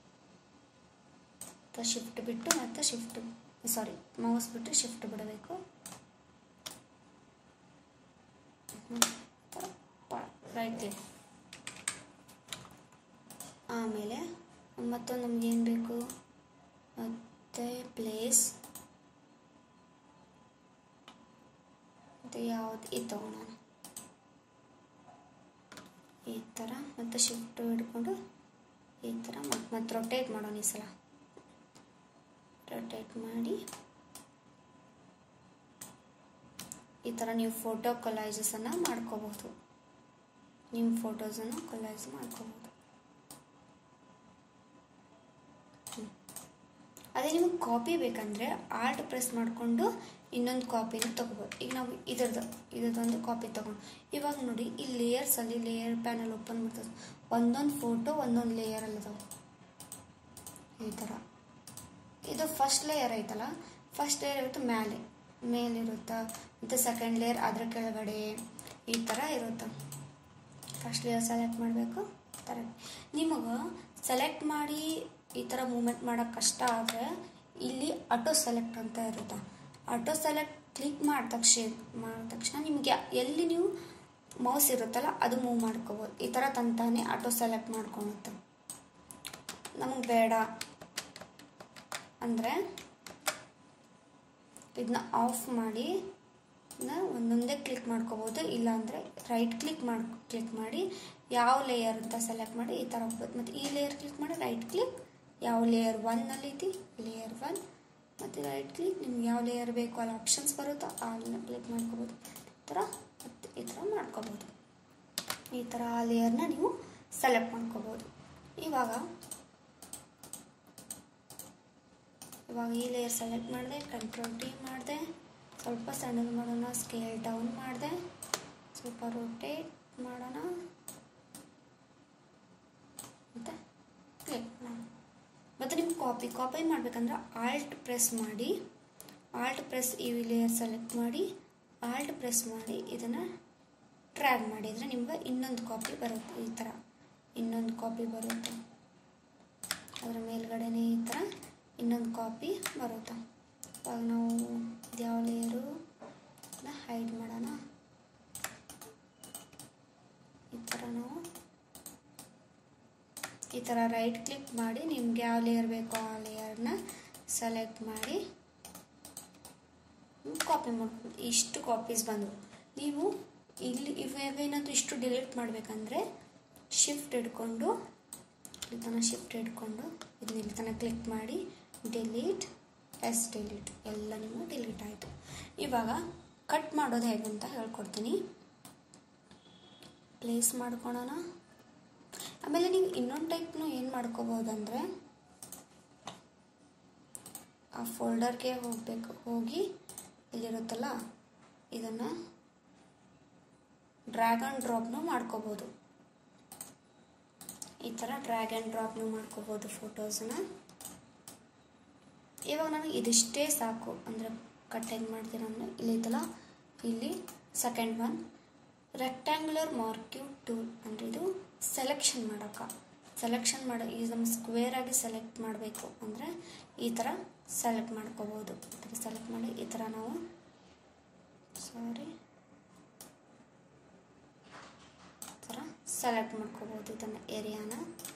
ಮತ್ತು ಶಿಫ್ಟ್ ಬಿಟ್ಟು ಮತ್ತು ಶಿಫ್ಟ್ ಸಾರಿ ಮೌಸ್ ಬಿಟ್ಟು ಶಿಫ್ಟ್ ಬಿಡಬೇಕು ರೈಟ್ ಕ್ಲಿಕ್ ಆಮೇಲೆ ಮತ್ತೊಂದು ನಮ್ಗೆ ಏನು ಬೇಕು ಮತ್ತು ಪ್ಲೇಸ್ ಮತ್ತು ಯಾವ್ದು ಇದು ತಗೊಳೋಣ ಈ ಥರ ಮತ್ತು ಶಿಫ್ಟ್ ಹಿಡ್ಕೊಂಡು ಈ ಥರ ಮತ್ತು ಮತ್ತೆ ರೊಟೇಟ್ ಮಾಡೋಣ ಈ ಸಲ ರೊಟೇಟ್ ಮಾಡಿ ಈ ಥರ ನೀವು ಫೋಟೋ ಕೊಲೈಜಸನ್ನು ಮಾಡ್ಕೋಬಹುದು ನಿಮ್ಮ ಫೋಟೋಸನ್ನು ಕೊಲೈಸ್ ಮಾಡ್ಕೋಬಹುದು ಅದೇ ನಿಮಗೆ ಕಾಪಿ ಬೇಕಂದರೆ ಆರ್ಟ್ ಪ್ರೆಸ್ ಮಾಡಿಕೊಂಡು ಇನ್ನೊಂದು ಕಾಪಿನ ತೊಗೋಬೋದು ಈಗ ನಾವು ಇದ್ರದ್ದು ಇದ್ರದ್ದೊಂದು ಕಾಪಿ ತೊಗೊಂಡು ಇವಾಗ ನೋಡಿ ಈ ಲೇಯರ್ಸಲ್ಲಿ ಲೇಯರ್ ಪ್ಯಾನಲ್ ಓಪನ್ ಮಾಡ್ತದೆ ಒಂದೊಂದು ಫೋಟೋ ಒಂದೊಂದು ಲೇಯರ್ ಅಲ್ಲದಾವೆ ಈ ಥರ ಇದು ಫಸ್ಟ್ ಲೇಯರ್ ಐತಲ್ಲ ಫಸ್ಟ್ ಲೇಯರ್ ಇರುತ್ತೆ ಮೇಲೆ ಮೇಲಿರುತ್ತೆ ಮತ್ತು ಸೆಕೆಂಡ್ ಲೇಯರ್ ಅದ್ರ ಕೆಳಗಡೆ ಈ ಥರ ಇರುತ್ತೆ ಫಸ್ಟ್ ಲೇಯರ್ ಸೆಲೆಕ್ಟ್ ಮಾಡಬೇಕು ಥರ ನಿಮಗೆ ಸೆಲೆಕ್ಟ್ ಮಾಡಿ ಈ ಥರ ಮೂಮೆಂಟ್ ಮಾಡೋಕ್ಕೆ ಕಷ್ಟ ಆದರೆ ಇಲ್ಲಿ ಆಟೋ ಸೆಲೆಕ್ಟ್ ಅಂತ ಇರುತ್ತೆ ಆಟೋ ಸೆಲೆಕ್ಟ್ ಕ್ಲಿಕ್ ಮಾಡಿದ ತಕ್ಷಣ ಮಾಡಿದ ತಕ್ಷಣ ನಿಮಗೆ ಎಲ್ಲಿ ನೀವು ಮೌಸ್ ಇರುತ್ತಲ್ಲ ಅದು ಮೂವ್ ಮಾಡ್ಕೋಬೋದು ಈ ಥರ ತಂತಾನೆ ಆಟೋ ಸೆಲೆಕ್ಟ್ ಮಾಡ್ಕೊಳುತ್ತೆ ನಮಗೆ ಬೇಡ ಅಂದರೆ ಇದನ್ನ ಆಫ್ ಮಾಡಿ ಒಂದೊಂದೇ ಕ್ಲಿಕ್ ಮಾಡ್ಕೋಬೋದು ಇಲ್ಲಾಂದರೆ ರೈಟ್ ಕ್ಲಿಕ್ ಮಾಡಿ ಕ್ಲಿಕ್ ಮಾಡಿ ಯಾವ ಲೇಯರ್ ಅಂತ ಸೆಲೆಕ್ಟ್ ಮಾಡಿ ಈ ಥರ ಹೋಗ್ಬೋದು ಮತ್ತು ಈ ಲೇಯರ್ ಕ್ಲಿಕ್ ಮಾಡಿ ರೈಟ್ ಕ್ಲಿಕ್ ಯಾವ ಲೇಯರ್ ಒನ್ನಲ್ಲಿ ಐತಿ ಲೇಯರ್ ಒನ್ ಮತ್ತು ರೈಟ್ ಕ್ಲಿಕ್ ನಿಮ್ಗೆ ಯಾವ ಲೇಯರ್ ಬೇಕು ಅಲ್ಲಿ ಆಪ್ಷನ್ಸ್ ಬರುತ್ತೋ ಅಲ್ಲಿ ಕ್ಲಿಕ್ ಮಾಡ್ಕೋಬೋದು ಈ ಥರ ಮತ್ತು ಈ ಥರ ಮಾಡ್ಕೋಬೋದು ಈ ಥರ ಆ ಲೇಯರ್ನ ನೀವು ಸೆಲೆಕ್ಟ್ ಮಾಡ್ಕೋಬೋದು ಇವಾಗ ಇವಾಗ ಈ ಲೇಯರ್ ಸೆಲೆಕ್ಟ್ ಮಾಡಿದೆ ಕಂಟ್ರೋಲ್ ಟಿ ಮಾಡಿದೆ ಸ್ವಲ್ಪ ಸಣ್ಣದು ಮಾಡೋಣ ಸ್ಕೇಲ್ ಡೌನ್ ಮಾಡಿದೆ ಸ್ವಲ್ಪ ರೊಟೇಟ್ ಮಾಡೋಣ ಮತ್ತು ಕ್ಲಿಕ್ ಮಾಡೋಣ ಮತ್ತು ನಿಮ್ಗೆ ಕಾಪಿ ಕಾಪಿ ಮಾಡಬೇಕಂದ್ರೆ ಆಲ್ಟ್ ಪ್ರೆಸ್ ಮಾಡಿ ಆಲ್ಟ್ ಪ್ರೆಸ್ ಈ ಲೇಯರ್ ಸೆಲೆಕ್ಟ್ ಮಾಡಿ ಆಲ್ಟ್ ಪ್ರೆಸ್ ಮಾಡಿ ಇದನ್ನು ಟ್ರ್ಯಾಗ್ ಮಾಡಿದರೆ ನಿಮ್ಗೆ ಇನ್ನೊಂದು ಕಾಪಿ ಬರುತ್ತೆ ಈ ಥರ ಇನ್ನೊಂದು ಕಾಪಿ ಬರುತ್ತೆ ಅದರ ಮೇಲ್ಗಡೆನೇ ಈ ಥರ ಇನ್ನೊಂದು ಕಾಪಿ ಬರುತ್ತೆ ಇವಾಗ ನಾವು ಯಾವ ಲೇಯರು ಹೈಡ್ ಮಾಡೋಣ ಈ ಥರ ನಾವು ಈ ಥರ ರೈಟ್ ಕ್ಲಿಕ್ ಮಾಡಿ ನಿಮ್ಗೆ ಯಾವ ಲೇಯರ್ ಬೇಕೋ ಆ ಲೇಯರ್ನ ಸೆಲೆಕ್ಟ್ ಮಾಡಿ ಕಾಪಿ ಮಾಡ್ಬೋದು ಇಷ್ಟು ಕಾಪೀಸ್ ಬಂದವು ನೀವು ಇಲ್ಲಿ ಇವೇನಾದರೂ ಇಷ್ಟು ಡಿಲೀಟ್ ಮಾಡಬೇಕಂದ್ರೆ ಶಿಫ್ಟ್ ಹಿಡ್ಕೊಂಡು ಇಲ್ಲಿ ತನಕ ಶಿಫ್ಟ್ ಹಿಡ್ಕೊಂಡು ಇದನ್ನ ಇಲ್ಲಿ ತನಕ ಕ್ಲಿಕ್ ಮಾಡಿ ಡಿಲೀಟ್ ಎಸ್ ಡಿಲೀಟ್ ಎಲ್ಲ ನಿಮ್ಮ ಡಿಲೀಟ್ ಆಯಿತು ಇವಾಗ ಕಟ್ ಮಾಡೋದು ಹೇಗೆ ಅಂತ ಹೇಳ್ಕೊಡ್ತೀನಿ ಪ್ಲೇಸ್ ಮಾಡ್ಕೊಳೋಣ ಆಮೇಲೆ ನೀವು ಇನ್ನೊಂದು ಟೈಪ್ನು ಏನು ಮಾಡ್ಕೋಬೋದಂದರೆ ಆ ಫೋಲ್ಡರ್ಗೆ ಹೋಗಬೇಕು ಹೋಗಿ ಇಲ್ಲಿರುತ್ತಲ್ಲ ಇದನ್ನು ಡ್ರ್ಯಾಗ್ ಆ್ಯಂಡ್ ಡ್ರಾಪ್ನು ಮಾಡ್ಕೋಬೋದು ಈ ಥರ ಡ್ರ್ಯಾಗ್ ಆ್ಯಂಡ್ ಡ್ರಾಪ್ನು ಮಾಡ್ಕೋಬೋದು ಫೋಟೋಸನ್ನ ಇವಾಗ ನನಗೆ ಇದಿಷ್ಟೇ ಸಾಕು ಅಂದರೆ ಕಟ್ ಹೆಂಗೆ ಮಾಡ್ತೀರ ಅಂದರೆ ಇಲ್ಲಿ ಐತಲ್ಲ ಇಲ್ಲಿ second one rectangular marquee tool ಅಂದರೆ ಇದು ಸೆಲೆಕ್ಷನ್ ಮಾಡೋಕೆ ಸೆಲೆಕ್ಷನ್ ಮಾಡೋ ಈಗ ನಮ್ಮ ಸ್ಕ್ವೇರ್ ಆಗಿ ಸೆಲೆಕ್ಟ್ ಮಾಡಬೇಕು ಅಂದರೆ ಈ ಥರ ಸೆಲೆಕ್ಟ್ ಮಾಡ್ಕೋಬೋದು ಈ ಥರ ಸೆಲೆಕ್ಟ್ ಮಾಡಿ ಈ ಥರ ನಾವು ಸಾರಿ ಈ ಥರ ಸೆಲೆಕ್ಟ್ ಮಾಡ್ಕೋಬೋದು ಇದನ್ನು ಏರಿಯಾನ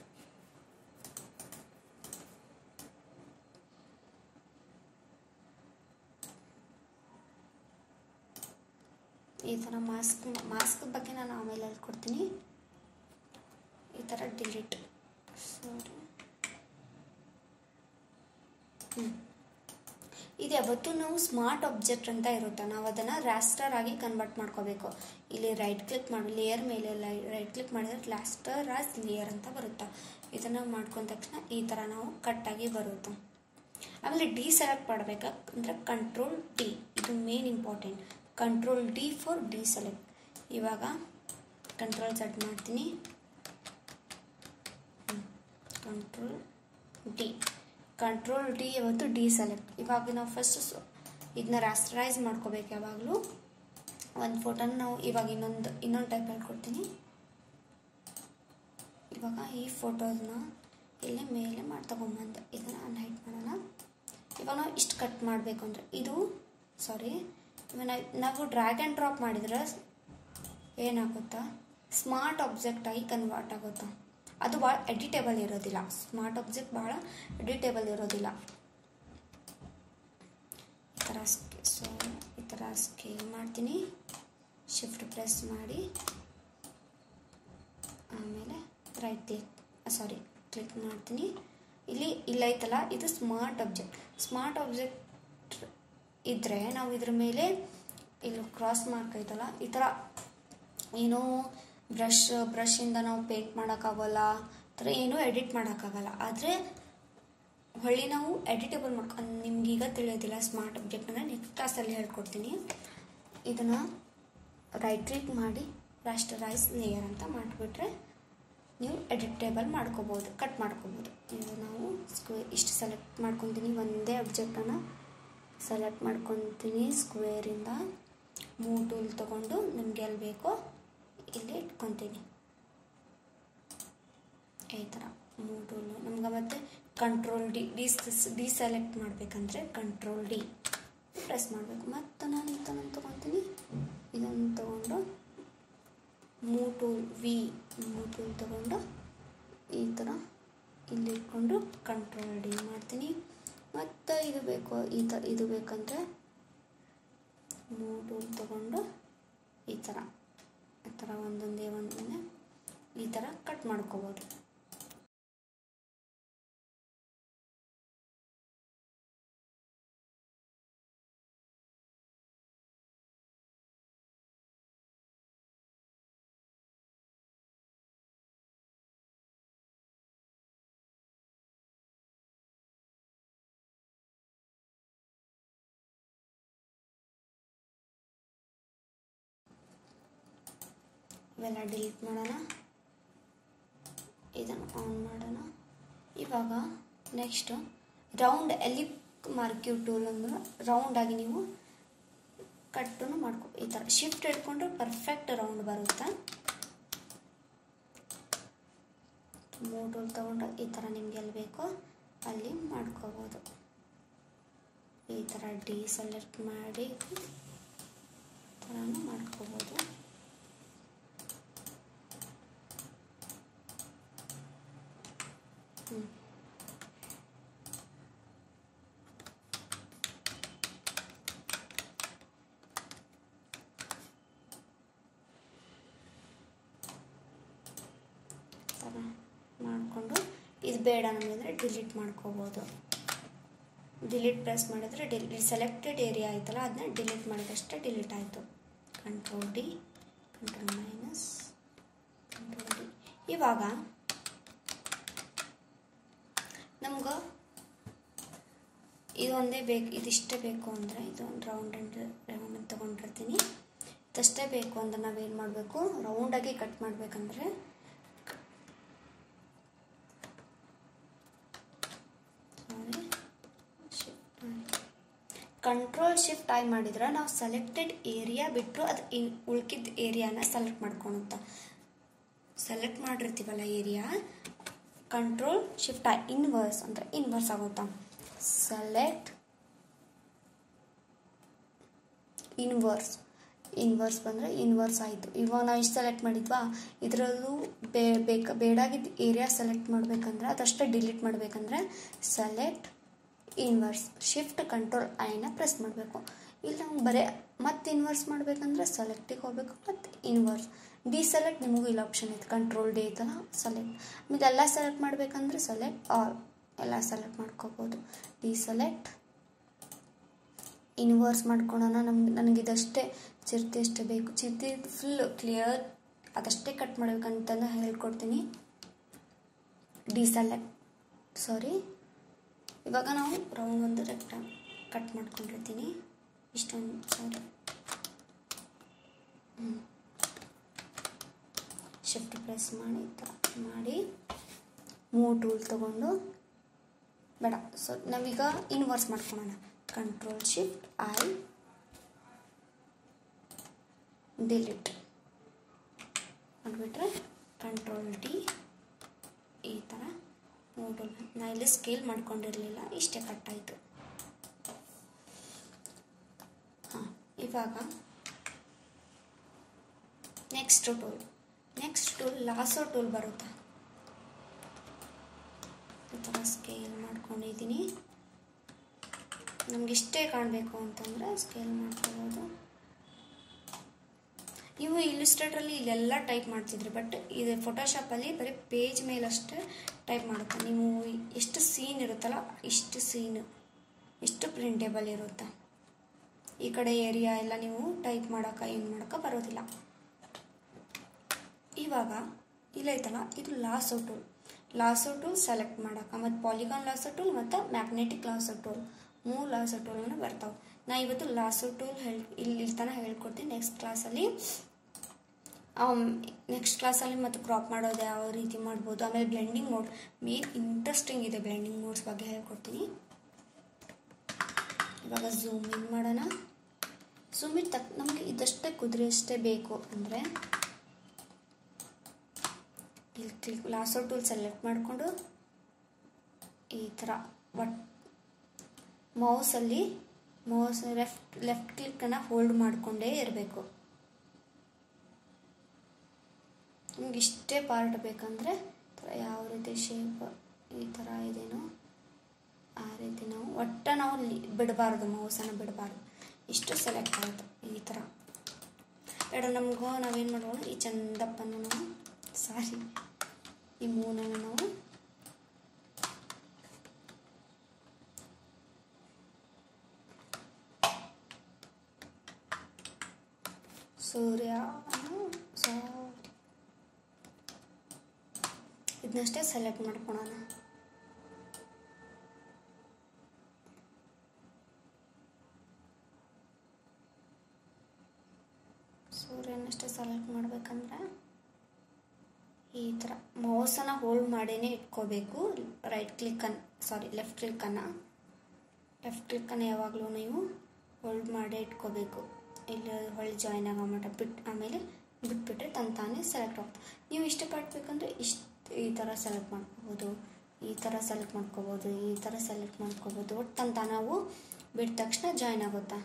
ಈ ಥರ ಮಾಸ್ಕ್ ಮಾಸ್ಕ್ ಬಗ್ಗೆ ನಾನು ಆಮೇಲೆ ಹೇಳ್ಕೊಡ್ತೀನಿ ಈ ಥರ ಡಿಲೀಟ್ ಸಾರಿ ಹ್ಞೂ ಇದು ಯಾವತ್ತೂ ನಾವು ಸ್ಮಾರ್ಟ್ ಆಬ್ಜೆಕ್ಟ್ ಅಂತ ಇರುತ್ತೆ ನಾವು ಅದನ್ನು ರಾಸ್ಟರ್ ಆಗಿ ಕನ್ವರ್ಟ್ ಮಾಡ್ಕೋಬೇಕು ಇಲ್ಲಿ ರೈಟ್ ಕ್ಲಿಕ್ ಮಾಡಿ ಲೇಯರ್ ಮೇಲೆ ರೈಟ್ ಕ್ಲಿಕ್ ಮಾಡಿದ್ರೆ ರಾಸ್ಟರ್ ಆಸ್ ಲೇಯರ್ ಅಂತ ಬರುತ್ತೆ ಇದನ್ನು ಮಾಡ್ಕೊಂಡ ತಕ್ಷಣ ಈ ಥರ ನಾವು ಕಟ್ಟಾಗಿ ಬರುತ್ತೆ ಆಮೇಲೆ ಡಿ ಸೆಲೆಕ್ಟ್ ಮಾಡಬೇಕಾ ಅಂದರೆ ಕಂಟ್ರೋಲ್ ಡಿ ಇದು main important control D for deselect ಇವಾಗ ಕಂಟ್ರೋಲ್ ಸೆಟ್ ಮಾಡ್ತೀನಿ ಕಂಟ್ರೋಲ್ ಡಿ ಕಂಟ್ರೋಲ್ ಡಿ ಯಾವತ್ತು ಡಿ ಸೆಲೆಕ್ಟ್ ಇವಾಗ ನಾವು ಫಸ್ಟ್ ಇದನ್ನ ರಾಸ್ಟರೈಸ್ ಮಾಡ್ಕೋಬೇಕು ಯಾವಾಗಲೂ ಒಂದು ಫೋಟೋನ ನಾವು ಇವಾಗ ಇನ್ನೊಂದು ಇನ್ನೊಂದು ಟೈಪ್ ಹೇಳ್ಕೊಡ್ತೀನಿ ಇವಾಗ ಈ ಫೋಟೋಸ್ನ ಇಲ್ಲೇ ಮೇಲೆ ಮಾಡಿ ತಗೊಂಬಂದೆ ಇದನ್ನು ಅನ್ಹೈಟ್ ಮಾಡೋಣ ಇವಾಗ ನಾವು ಇಷ್ಟು ಕಟ್ ಮಾಡಬೇಕು ಅಂದರೆ ಇದು ಸಾರಿ ಇವಾಗ ನಾವು ಡ್ರ್ಯಾಗ್ ಆ್ಯಂಡ್ ಡ್ರಾಪ್ ಮಾಡಿದ್ರೆ ಏನಾಗುತ್ತಾ ಸ್ಮಾರ್ಟ್ ಆಬ್ಜೆಕ್ಟ್ ಆಗಿ ಕನ್ವರ್ಟ್ ಆಗುತ್ತಾ ಅದು ಭಾಳ ಎಡಿಟೇಬಲ್ ಇರೋದಿಲ್ಲ ಸ್ಮಾರ್ಟ್ ಆಬ್ಜೆಕ್ಟ್ ಭಾಳ ಎಡಿಟೇಬಲ್ ಇರೋದಿಲ್ಲ ಈ ಥರ ಸ್ಕೆ ಸೊ ಈ ಥರ ಸ್ಕೇಲ್ ಮಾಡ್ತೀನಿ ಶಿಫ್ಟ್ ಪ್ರೆಸ್ ಮಾಡಿ ಆಮೇಲೆ ರೈಟ್ ಕ್ಲಿಕ್ ಸಾರಿ ಕ್ಲಿಕ್ ಮಾಡ್ತೀನಿ ಇಲ್ಲಿ ಇಲ್ಲೈತಲ್ಲ ಇದು ಸ್ಮಾರ್ಟ್ ಆಬ್ಜೆಕ್ಟ್ ಸ್ಮಾರ್ಟ್ ಆಬ್ಜೆಕ್ಟ್ ಇದ್ದರೆ ನಾವು ಇದ್ರ ಮೇಲೆ ಇಲ್ಲಿ ಕ್ರಾಸ್ ಮಾರ್ಕ್ ಐತಲ್ಲ ಈ ಥರ ಏನೋ ಬ್ರಷ್ ಬ್ರಷಿಂದ ನಾವು ಪೇಂಟ್ ಮಾಡೋಕ್ಕಾಗಲ್ಲ ಆ ಥರ ಏನೂ ಎಡಿಟ್ ಮಾಡೋಕ್ಕಾಗಲ್ಲ ಆದರೆ ಹೊಳ್ಳಿ ನಾವು ಎಡಿಟೇಬಲ್ ಮಾಡ್ಕೊ ನಿಮ್ಗೀಗ ತಿಳಿಯೋದಿಲ್ಲ ಸ್ಮಾರ್ಟ್ ಆಬ್ಜೆಕ್ಟ್ ಅಂದರೆ ನೆಕ್ಸ್ಟ್ ಕ್ಲಾಸಲ್ಲಿ ಹೇಳ್ಕೊಡ್ತೀನಿ ಇದನ್ನು ರೈಟ್ ಕ್ಲಿಕ್ ಮಾಡಿ ರಾಸ್ಟರೈಸ್ ಲೇಯರ್ ಅಂತ ಮಾಡಿಬಿಟ್ರೆ ನೀವು ಎಡಿಟೇಬಲ್ ಮಾಡ್ಕೋಬೋದು ಕಟ್ ಮಾಡ್ಕೋಬೋದು ಇದು ನಾವು ಸ್ಕ್ವೇರ್ ಇಷ್ಟು ಸೆಲೆಕ್ಟ್ ಮಾಡ್ಕೊತೀನಿ ಒಂದೇ ಆಬ್ಜೆಕ್ಟನ್ನು ಸೆಲೆಕ್ಟ್ ಮಾಡ್ಕೊತೀನಿ ಸ್ಕ್ವೇರಿಂದ ಮೂವ್ ಟೂಲ್ ತೊಗೊಂಡು ನಿಮ್ಗೆ ಎಲ್ಲಿ ಬೇಕೋ ಇಲ್ಲಿ ಇಟ್ಕೊತೀನಿ ಈ ಥರ ಮೂವ್ ಟೂಲು ನಮ್ಗೆ ಮತ್ತೆ control D D deselect ಮಾಡಬೇಕಂದ್ರೆ ಕಂಟ್ರೋಲ್ ಡಿ ಪ್ರೆಸ್ ಮಾಡಬೇಕು ಮತ್ತು ನಾನು ಇದನ್ನು ತೊಗೊತೀನಿ ಇದನ್ನು ತೊಗೊಂಡು move tool V move tool ತೊಗೊಂಡು ಈ ಥರ ಇಲ್ಲಿ ಇಟ್ಕೊಂಡು ಕಂಟ್ರೋಲ್ ಡಿ ಮಾಡ್ತೀನಿ ಮತ್ತು ಇದು ಬೇಕು ಈ ಥರ ಇದು ಬೇಕಂದರೆ ಮೂವ್ ಟೂಲ್ ತೊಗೊಂಡು ಈ ಥರ ಈ ಥರ ಒಂದೊಂದೇ ಒಂದೊಂದೇ ಈ ಥರ ಕಟ್ ಮಾಡ್ಕೋಬೋದು ಇವೆಲ್ಲ ಡಿಲೀಟ್ ಮಾಡೋಣ ಇದನ್ನು ಆನ್ ಮಾಡೋಣ ಇವಾಗ next round ellipse marquee tool ಅಂದ್ರೆ ರೌಂಡಾಗಿ ನೀವು ಕಟ್ಟನ್ನು ಮಾಡ್ಕೊ ಈ ಥರ ಶಿಫ್ಟ್ ಹಿಡ್ಕೊಂಡ್ರೆ ಪರ್ಫೆಕ್ಟ್ ರೌಂಡ್ ಬರುತ್ತೆ ಮೂರು ಟೂಲ್ ತೊಗೊಂಡು ಈ ಥರ ನಿಮ್ಗೆ ಎಲ್ಲಿ ಬೇಕೋ ಅಲ್ಲಿ ಮಾಡ್ಕೋಬೋದು ಈ ಥರ ಡಿ ಸೆಲೆಕ್ಟ್ ಮಾಡಿ ಥರನೂ ಮಾಡ್ಕೋಬೋದು ಹ್ಞೂ ಥರ ಮಾಡಿಕೊಂಡು ಇದು ಬೇಡ ನಮಗೆ ಡಿಲೀಟ್ ಮಾಡ್ಕೋಬೋದು ಡಿಲೀಟ್ ಪ್ರೆಸ್ ಮಾಡಿದ್ರೆ ಡಿಲೀಟ್ ಸೆಲೆಕ್ಟೆಡ್ ಏರಿಯಾ ಆಯ್ತಲ್ಲ ಅದನ್ನ ಡಿಲೀಟ್ ಮಾಡಿದಷ್ಟೇ ಡಿಲೀಟ್ ಆಯಿತು control D control minus control D ಇವಾಗ ನಮ್ಗೆ ಇದೊಂದೇ ಬೇಕು ಇದಿಷ್ಟೇ ಬೇಕು ಅಂದರೆ ಇದೊಂದು ರೌಂಡ್ ಆ್ಯಂಡ್ ರೌಂಡ್ ತೊಗೊಂಡಿರ್ತೀನಿ ಇದಷ್ಟೇ ಬೇಕು ಅಂದ್ರೆ ನಾವೇನು ಮಾಡಬೇಕು ರೌಂಡಾಗಿ ಕಟ್ ಮಾಡಬೇಕಂದ್ರೆ ಕಂಟ್ರೋಲ್ ಶಿಫ್ಟ್ ಆಗಿ ಮಾಡಿದ್ರೆ ನಾವು ಸೆಲೆಕ್ಟೆಡ್ ಏರಿಯಾ ಬಿಟ್ಟು ಅದು ಇನ್ ಉಳ್ಕಿದ ಏರಿಯಾನ ಸೆಲೆಕ್ಟ್ ಮಾಡ್ಕೊಳುತ್ತ ಸೆಲೆಕ್ಟ್ ಮಾಡಿರ್ತೀವಲ್ಲ ಏರಿಯಾ ಕಂಟ್ರೋಲ್ ಶಿಫ್ಟ್ ಆಗಿ ಇನ್ವರ್ಸ್ ಅಂದರೆ ಇನ್ವರ್ಸ್ ಆಗುತ್ತಾ ಸೆಲೆಕ್ಟ್ ಇನ್ವರ್ಸ್ ಇನ್ವರ್ಸ್ ಬಂದರೆ ಇನ್ವರ್ಸ್ ಆಯಿತು ಇವಾಗ ನಾವು ಇಷ್ಟು ಸೆಲೆಕ್ಟ್ ಮಾಡಿದ್ವಾ ಇದರಲ್ಲೂ ಬೇ ಬೇಕ ಬೇಡಾಗಿದ್ದ ಏರಿಯಾ ಸೆಲೆಕ್ಟ್ ಮಾಡಬೇಕಂದ್ರೆ ಅದಷ್ಟೇ ಡಿಲೀಟ್ ಮಾಡಬೇಕಂದ್ರೆ ಸೆಲೆಕ್ಟ್ ಇನ್ವರ್ಸ್ ಶಿಫ್ಟ್ ಕಂಟ್ರೋಲ್ ಐನ ಪ್ರೆಸ್ ಮಾಡಬೇಕು ಇಲ್ಲ ನಾವು ಬರೀ ಮತ್ತೆ ಇನ್ವರ್ಸ್ ಮಾಡಬೇಕಂದ್ರೆ ಸೆಲೆಕ್ಟಿಗೆ ಹೋಗಬೇಕು ಮತ್ತು ಇನ್ವರ್ಸ್ ಡಿ ಸೆಲೆಕ್ಟ್ ನಿಮಗೂ ಇಲ್ಲ ಆಪ್ಷನ್ ಐತೆ ಕಂಟ್ರೋಲ್ ಡಿ ಐತಲ್ಲ ಸೆಲೆಕ್ಟ್ ಆಮೇಲೆ ಎಲ್ಲ ಸೆಲೆಕ್ಟ್ ಮಾಡಬೇಕಂದ್ರೆ ಸೆಲೆಕ್ಟ್ ಆಲ್ ಎಲ್ಲ ಸೆಲೆಕ್ಟ್ ಮಾಡ್ಕೋಬೋದು ಡಿ ಸೆಲೆಕ್ಟ್ ಇನ್ವರ್ಸ್ ಮಾಡ್ಕೊಳೋಣ ನಮ್ಗೆ ನನಗೆ ಇದಷ್ಟೇ ಚಿರ್ತಿ ಅಷ್ಟೇ ಬೇಕು ಚಿರ್ತಿ ಫುಲ್ ಕ್ಲಿಯರ್ ಅದಷ್ಟೇ ಕಟ್ ಮಾಡ್ಬೇಕಂತಂದು ಹೇಳ್ಕೊಡ್ತೀನಿ ಡಿ ಸೆಲೆಕ್ಟ್ ಸಾರಿ ಇವಾಗ ನಾವು ರೌಂಡ್ ಒಂದು ರೆಕ್ಟ ಕಟ್ ಮಾಡ್ಕೊಂಡಿರ್ತೀನಿ ಇಷ್ಟೊಂದು ಸಾರಿ ಶಿಫ್ಟ್ ಪ್ರೆಸ್ ಮಾಡಿ ಈ ಥರ ಮಾಡಿ ಮೂವ್ ಟೂಲ್ ತೊಗೊಂಡು ಬೇಡ ಸೊ ನಾವೀಗ ಇನ್ವರ್ಸ್ ಮಾಡ್ಕೊಳೋಣ ಕಂಟ್ರೋಲ್ ಶಿಫ್ಟ್ ಐ ಡಿಲೀಟ್ ಮಾಡಿಬಿಟ್ರೆ ಕಂಟ್ರೋಲ್ ಡಿ ಈ ಥರ ಮೂರು ನಾ ಇಲ್ಲಿ ಸ್ಕೇಲ್ ಮಾಡ್ಕೊಂಡಿರಲಿಲ್ಲ ಇಷ್ಟೇ ಕಟ್ಟಾಯಿತು ಹಾಂ ಇವಾಗ next tool next tool lasso tool ಬರುತ್ತೆ ಈ ಥರ ಸ್ಕೇಲ್ ಮಾಡ್ಕೊಂಡಿದ್ದೀನಿ ನಮ್ಗೆ ಇಷ್ಟೇ ಕಾಣಬೇಕು ಅಂತಂದರೆ ಸ್ಕೇಲ್ ಮಾಡ್ಕೋಬೋದು ಇವು ಇಲಿಸ್ಟ್ರೇಟ್ರಲ್ಲಿ ಇಲ್ಲೆಲ್ಲ ಟೈಪ್ ಮಾಡ್ತಿದ್ರು ಬಟ್ ಇದು ಫೋಟೋಶಾಪಲ್ಲಿ ಬರೀ ಪೇಜ್ ಮೇಲಷ್ಟೇ ಟೈಪ್ ಮಾಡುತ್ತೆ ನೀವು ಎಷ್ಟು ಸೀನ್ ಇರುತ್ತಲ್ಲ ಇಷ್ಟು ಸೀನ್ ಎಷ್ಟು ಪ್ರಿಂಟೇಬಲ್ ಇರುತ್ತೆ ಈ ಕಡೆ ಏರಿಯಾ ಎಲ್ಲ ನೀವು ಟೈಪ್ ಮಾಡೋಕೆ ಏನು ಮಾಡೋಕೆ ಬರೋದಿಲ್ಲ ಇವಾಗ ಇಲ್ಲೈತಲ್ಲ ಇದು lasso tool lasso tool select ಮಾಡೋಕೆ ಮತ್ತು ಪಾಲಿಗಾನ್ ಲಾಸೋ ಟೂಲ್ ಮತ್ತು ಮ್ಯಾಗ್ನೆಟಿಕ್ ಲಾಸೋ ಟೂಲ್ ಮೂರು ಲಾಸೋ ಟೂಲ್ನ ಬರ್ತಾವೆ ನಾ ಇವತ್ತು ಲಾಸೋ ಟೂಲ್ ಹೇಳಿ ಇಲ್ಲಿ ತನಕ ಹೇಳ್ಕೊಡ್ತೀನಿ ನೆಕ್ಸ್ಟ್ ಕ್ಲಾಸಲ್ಲಿ ನೆಕ್ಸ್ಟ್ ಕ್ಲಾಸಲ್ಲಿ ಮತ್ತು ಕ್ರಾಪ್ ಮಾಡೋದು ಯಾವ ರೀತಿ ಮಾಡ್ಬೋದು ಆಮೇಲೆ ಬ್ಲೆಂಡಿಂಗ್ ಮೋಡ್ ಮೇನ್ ಇಂಟ್ರೆಸ್ಟಿಂಗ್ ಇದೆ ಬ್ಲೆಂಡಿಂಗ್ ಮೋಡ್ಸ್ ಬಗ್ಗೆ ಹೇಳ್ಕೊಡ್ತೀನಿ ಇವಾಗ ಝೂಮ್ ಇನ್ ಮಾಡೋಣ ಝೂಮ್ ಇನ್ ತಕ್ ನಮಗೆ ಇದಷ್ಟೇ ಕುದುರೆ ಅಷ್ಟೇ ಬೇಕು ಅಂದರೆ ಇಲ್ಲಿ ಕ್ಲಿಕ್ ಲಾಸೋ ಟೂಲ್ ಸೆಲೆಕ್ಟ್ ಮಾಡಿಕೊಂಡು ಈ ಥರ ಒಟ್ ಮೌಸಲ್ಲಿ ಮೌಸ್ ಲೆಫ್ಟ್ ಲೆಫ್ಟ್ ಕ್ಲಿಕ್ಕನ್ನು ಹೋಲ್ಡ್ ಮಾಡಿಕೊಂಡೇ ಇರಬೇಕು ನಿಮ್ಗೆ ಇಷ್ಟೇ ಪಾರ್ಟ್ ಬೇಕಂದರೆ ಯಾವ ರೀತಿ ಶೇಪ್ ಈ ಥರ ಇದೇನೋ ಆ ರೀತಿ ನಾವು ಒಟ್ಟ ನಾವು ಬಿಡಬಾರ್ದು ಮೌಸನ್ನು ಬಿಡಬಾರ್ದು ಇಷ್ಟು ಸೆಲೆಕ್ಟ್ ಆಯಿತು ಈ ಥರ ಬೇಡ ನಮಗೂ ನಾವೇನು ಮಾಡೋಣ ಈ ಚಂದಪ್ಪನ ನಾವು ಸಾರಿ ಈ ಮೂನನ್ನು ನಾವು ಸೂರ್ಯ ಸಾರಿ ಇದನ್ನಷ್ಟೇ ಸೆಲೆಕ್ಟ್ ಮಾಡ್ಕೊಳೋಣ ಸೂರ್ಯನಷ್ಟೇ ಸೆಲೆಕ್ಟ್ ಮಾಡ್ಬೇಕಂದ್ರೆ ಈ ಥರ ಮೌಸನ್ನು ಹೋಲ್ಡ್ ಮಾಡೇನೆ ಇಟ್ಕೋಬೇಕು ರೈಟ್ ಕ್ಲಿಕ್ಕನ್ನು ಸಾರಿ ಲೆಫ್ಟ್ ಕ್ಲಿಕ್ಕನ್ನು ಲೆಫ್ಟ್ ಕ್ಲಿಕ್ಕನ್ನು ಯಾವಾಗಲೂ ನೀವು ಹೋಲ್ಡ್ ಮಾಡೇ ಇಟ್ಕೋಬೇಕು ಇಲ್ಲಿ ಹೊಳ್ಳಿ ಜಾಯ್ನ್ ಆಗೋ ಮಟ್ಟ ಬಿಟ್ಟು ಆಮೇಲೆ ಬಿಟ್ಬಿಟ್ರೆ ತನ್ನ ತಾನೇ ಸೆಲೆಕ್ಟ್ ಆಗ್ತದೆ ನೀವು ಇಷ್ಟಪಡ್ಬೇಕಂದ್ರೆ ಇಷ್ಟು ಈ ಥರ ಸೆಲೆಕ್ಟ್ ಮಾಡ್ಕೋಬೋದು ಈ ಥರ ಸೆಲೆಕ್ಟ್ ಮಾಡ್ಕೋಬೋದು ಈ ಥರ ಸೆಲೆಕ್ಟ್ ಮಾಡ್ಕೋಬೋದು ಒಟ್ಟು ತನ್ನ ತಾನಾವು ಬಿಟ್ಟ ತಕ್ಷಣ ಜಾಯ್ನ್ ಆಗುತ್ತಾ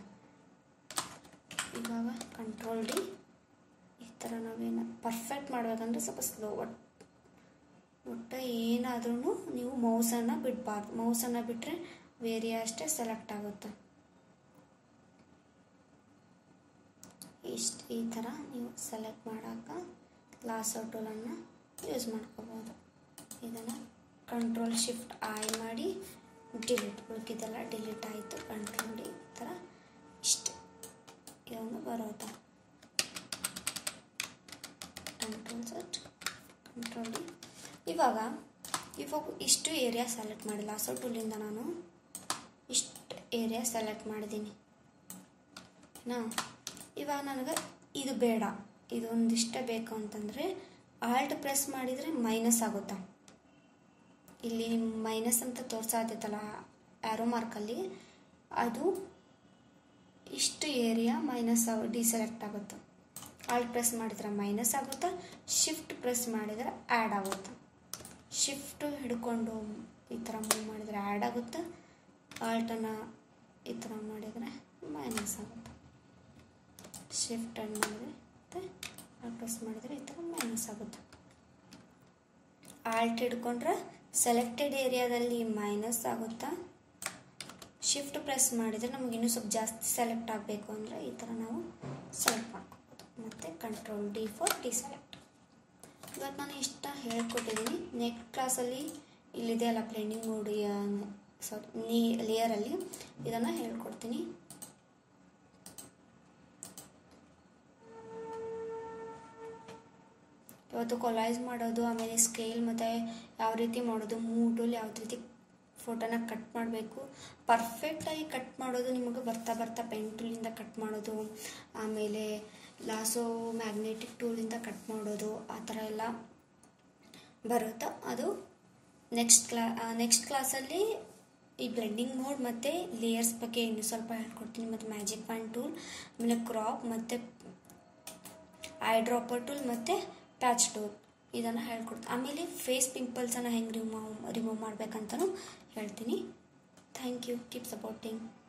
ಇವಾಗ ಕಂಟ್ರೋಲ್ ಡಿ ಈ ಥರ ನಾವೇನು ಪರ್ಫೆಕ್ಟ್ ಮಾಡಬೇಕಂದ್ರೆ ಸ್ವಲ್ಪ ಸ್ಲೋ ಒಟ್ಟು ಒಟ್ಟು ಏನಾದ್ರೂ ನೀವು ಮೌಸನ್ನು ಬಿಡಬಾರ್ದು ಮೌಸನ್ನು ಬಿಟ್ಟರೆ ವೇರಿಯಾ ಅಷ್ಟೇ ಸೆಲೆಕ್ಟ್ ಆಗುತ್ತೆ ಇಷ್ಟು ಈ ಥರ ನೀವು ಸೆಲೆಕ್ಟ್ ಮಾಡೋಕೆ ಲಾಸೋ ಟೂಲನ್ನು ಯೂಸ್ ಮಾಡ್ಕೋಬೋದು ಇದನ್ನು ಕಂಟ್ರೋಲ್ ಶಿಫ್ಟ್ ಆಯ್ ಮಾಡಿ ಡಿಲೀಟ್ ಉಳ್ಕಿದೆಲ್ಲ ಡಿಲೀಟ್ ಆಯಿತು ಕಂಟ್ರೋಲ್ ಡಿ ಈ ಥರ ಇಷ್ಟು ಇದೊಂದು ಬರೋದು ಕಂಟ್ರೋಲ್ ಸೆಟ್ ಕಂಟ್ರೋಲ್ ಡಿ ಇವಾಗ ಇವಾಗ ಇಷ್ಟು ಏರಿಯಾ ಸೆಲೆಕ್ಟ್ ಮಾಡಿಲ್ಲ ಸೊ ಟೂಲಿಂದ ನಾನು ಇಷ್ಟು ಏರಿಯಾ ಸೆಲೆಕ್ಟ್ ಮಾಡಿದ್ದೀನಿ ನಾ ಇವಾಗ ನನಗೆ ಇದು ಬೇಡ ಇದೊಂದಿಷ್ಟೇ ಬೇಕು ಅಂತಂದರೆ ಆಲ್ಟ್ ಪ್ರೆಸ್ ಮಾಡಿದರೆ ಮೈನಸ್ ಆಗುತ್ತಾ ಇಲ್ಲಿ ಮೈನಸ್ ಅಂತ ತೋರಿಸಾತೈತಲ್ಲ ಆ್ಯರೋ ಮಾರ್ಕಲ್ಲಿ ಅದು ಇಷ್ಟು ಏರಿಯಾ ಮೈನಸ್ ಡಿಸೆಲೆಕ್ಟ್ ಆಗುತ್ತೆ ಆಲ್ಟ್ ಪ್ರೆಸ್ ಮಾಡಿದ್ರೆ ಮೈನಸ್ ಆಗುತ್ತಾ ಶಿಫ್ಟ್ ಪ್ರೆಸ್ ಮಾಡಿದರೆ ಆ್ಯಡ್ ಆಗುತ್ತೆ ಶಿಫ್ಟು ಹಿಡ್ಕೊಂಡು ಈ ಥರ ಮೂವ್ ಮಾಡಿದರೆ ಆ್ಯಡ್ ಆಗುತ್ತೆ ಆಲ್ಟನ್ನು ಈ ಥರ ಮಾಡಿದರೆ ಮೈನಸ್ ಆಗುತ್ತೆ ಶಿಫ್ಟ್ ಆ್ಯಡ್ ಮಾಡಿದರೆ ಮತ್ತು ಆಲ್ಟ್ ಪ್ರೆಸ್ ಮಾಡಿದರೆ ಈ ಥರ ಮೈನಸ್ ಆಗುತ್ತೆ ಆಲ್ಟ್ ಹಿಡ್ಕೊಂಡ್ರೆ ಸೆಲೆಕ್ಟೆಡ್ ಏರಿಯಾದಲ್ಲಿ ಮೈನಸ್ ಆಗುತ್ತಾ ಶಿಫ್ಟ್ ಪ್ರೆಸ್ ಮಾಡಿದರೆ ನಮ್ಗೆ ಇನ್ನೂ ಸ್ವಲ್ಪ ಜಾಸ್ತಿ ಸೆಲೆಕ್ಟ್ ಆಗಬೇಕು ಅಂದರೆ ಈ ಥರ ನಾವು ಸೆಲೆಕ್ಟ್ ಮಾಡ್ಕೋಬೋದು ಮತ್ತು ಕಂಟ್ರೋಲ್ ಡಿ ಫಾರ್ ಡಿಸೆಲೆಕ್ಟ್ ಇವತ್ತು ನಾನು ಇಷ್ಟ ಹೇಳ್ಕೊಟ್ಟಿದ್ದೀನಿ ನೆಕ್ಸ್ಟ್ ಕ್ಲಾಸಲ್ಲಿ ಇಲ್ಲಿದೆ ಅಲ್ಲ ಬ್ಲೆಂಡಿಂಗ್ ಮೋಡ್ ಸಾರಿ ನೀ ಲೇಯರಲ್ಲಿ ಇದನ್ನು ಹೇಳ್ಕೊಡ್ತೀನಿ ಇವತ್ತು ಕೊಲೈಸ್ ಮಾಡೋದು ಆಮೇಲೆ ಸ್ಕೇಲ್ ಮತ್ತು ಯಾವ ರೀತಿ ಮಾಡೋದು ಮೂಟಲ್ಲಿ ಯಾವ ರೀತಿ ಫೋಟೋನ ಕಟ್ ಮಾಡಬೇಕು ಪರ್ಫೆಕ್ಟಾಗಿ ಕಟ್ ಮಾಡೋದು ನಿಮಗೆ ಬರ್ತಾ ಬರ್ತಾ ಪೆನ್ ಟೂಲಿಂದ ಕಟ್ ಮಾಡೋದು ಆಮೇಲೆ ಲಾಸೋ ಮ್ಯಾಗ್ನೆಟಿಕ್ ಟೂಲಿಂದ ಕಟ್ ಮಾಡೋದು ಆ ಥರ ಎಲ್ಲ ಬರುತ್ತಾ ಅದು ನೆಕ್ಸ್ಟ್ ಕ್ಲಾ ನೆಕ್ಸ್ಟ್ ಕ್ಲಾಸಲ್ಲಿ ಈ ಬ್ಲೆಂಡಿಂಗ್ ಮೋಡ್ ಮತ್ತು ಲೇಯರ್ಸ್ ಬಗ್ಗೆ ಇನ್ನೂ ಸ್ವಲ್ಪ ಹೇಳ್ಕೊಡ್ತೀನಿ ಮತ್ತು ಮ್ಯಾಜಿಕ್ ಪಾಯಿಂಟ್ ಟೂಲ್ ಆಮೇಲೆ ಕ್ರಾಪ್ ಮತ್ತು ಐ ಡ್ರಾಪರ್ ಟೂಲ್ ಮತ್ತು ಪ್ಯಾಚ್ ಟೂಲ್ ಇದನ್ನು ಹೇಳ್ಕೊಡ್ತೀನಿ ಆಮೇಲೆ ಫೇಸ್ ಪಿಂಪಲ್ಸನ್ನು ಹೆಂಗೆ ರಿಮೂವ್ ರಿಮೂವ್ ಮಾಡಬೇಕಂತನೂ ಹೇಳ್ತೀನಿ ಥ್ಯಾಂಕ್ ಯು ಕೀಪ್ ಸಪೋರ್ಟಿಂಗ್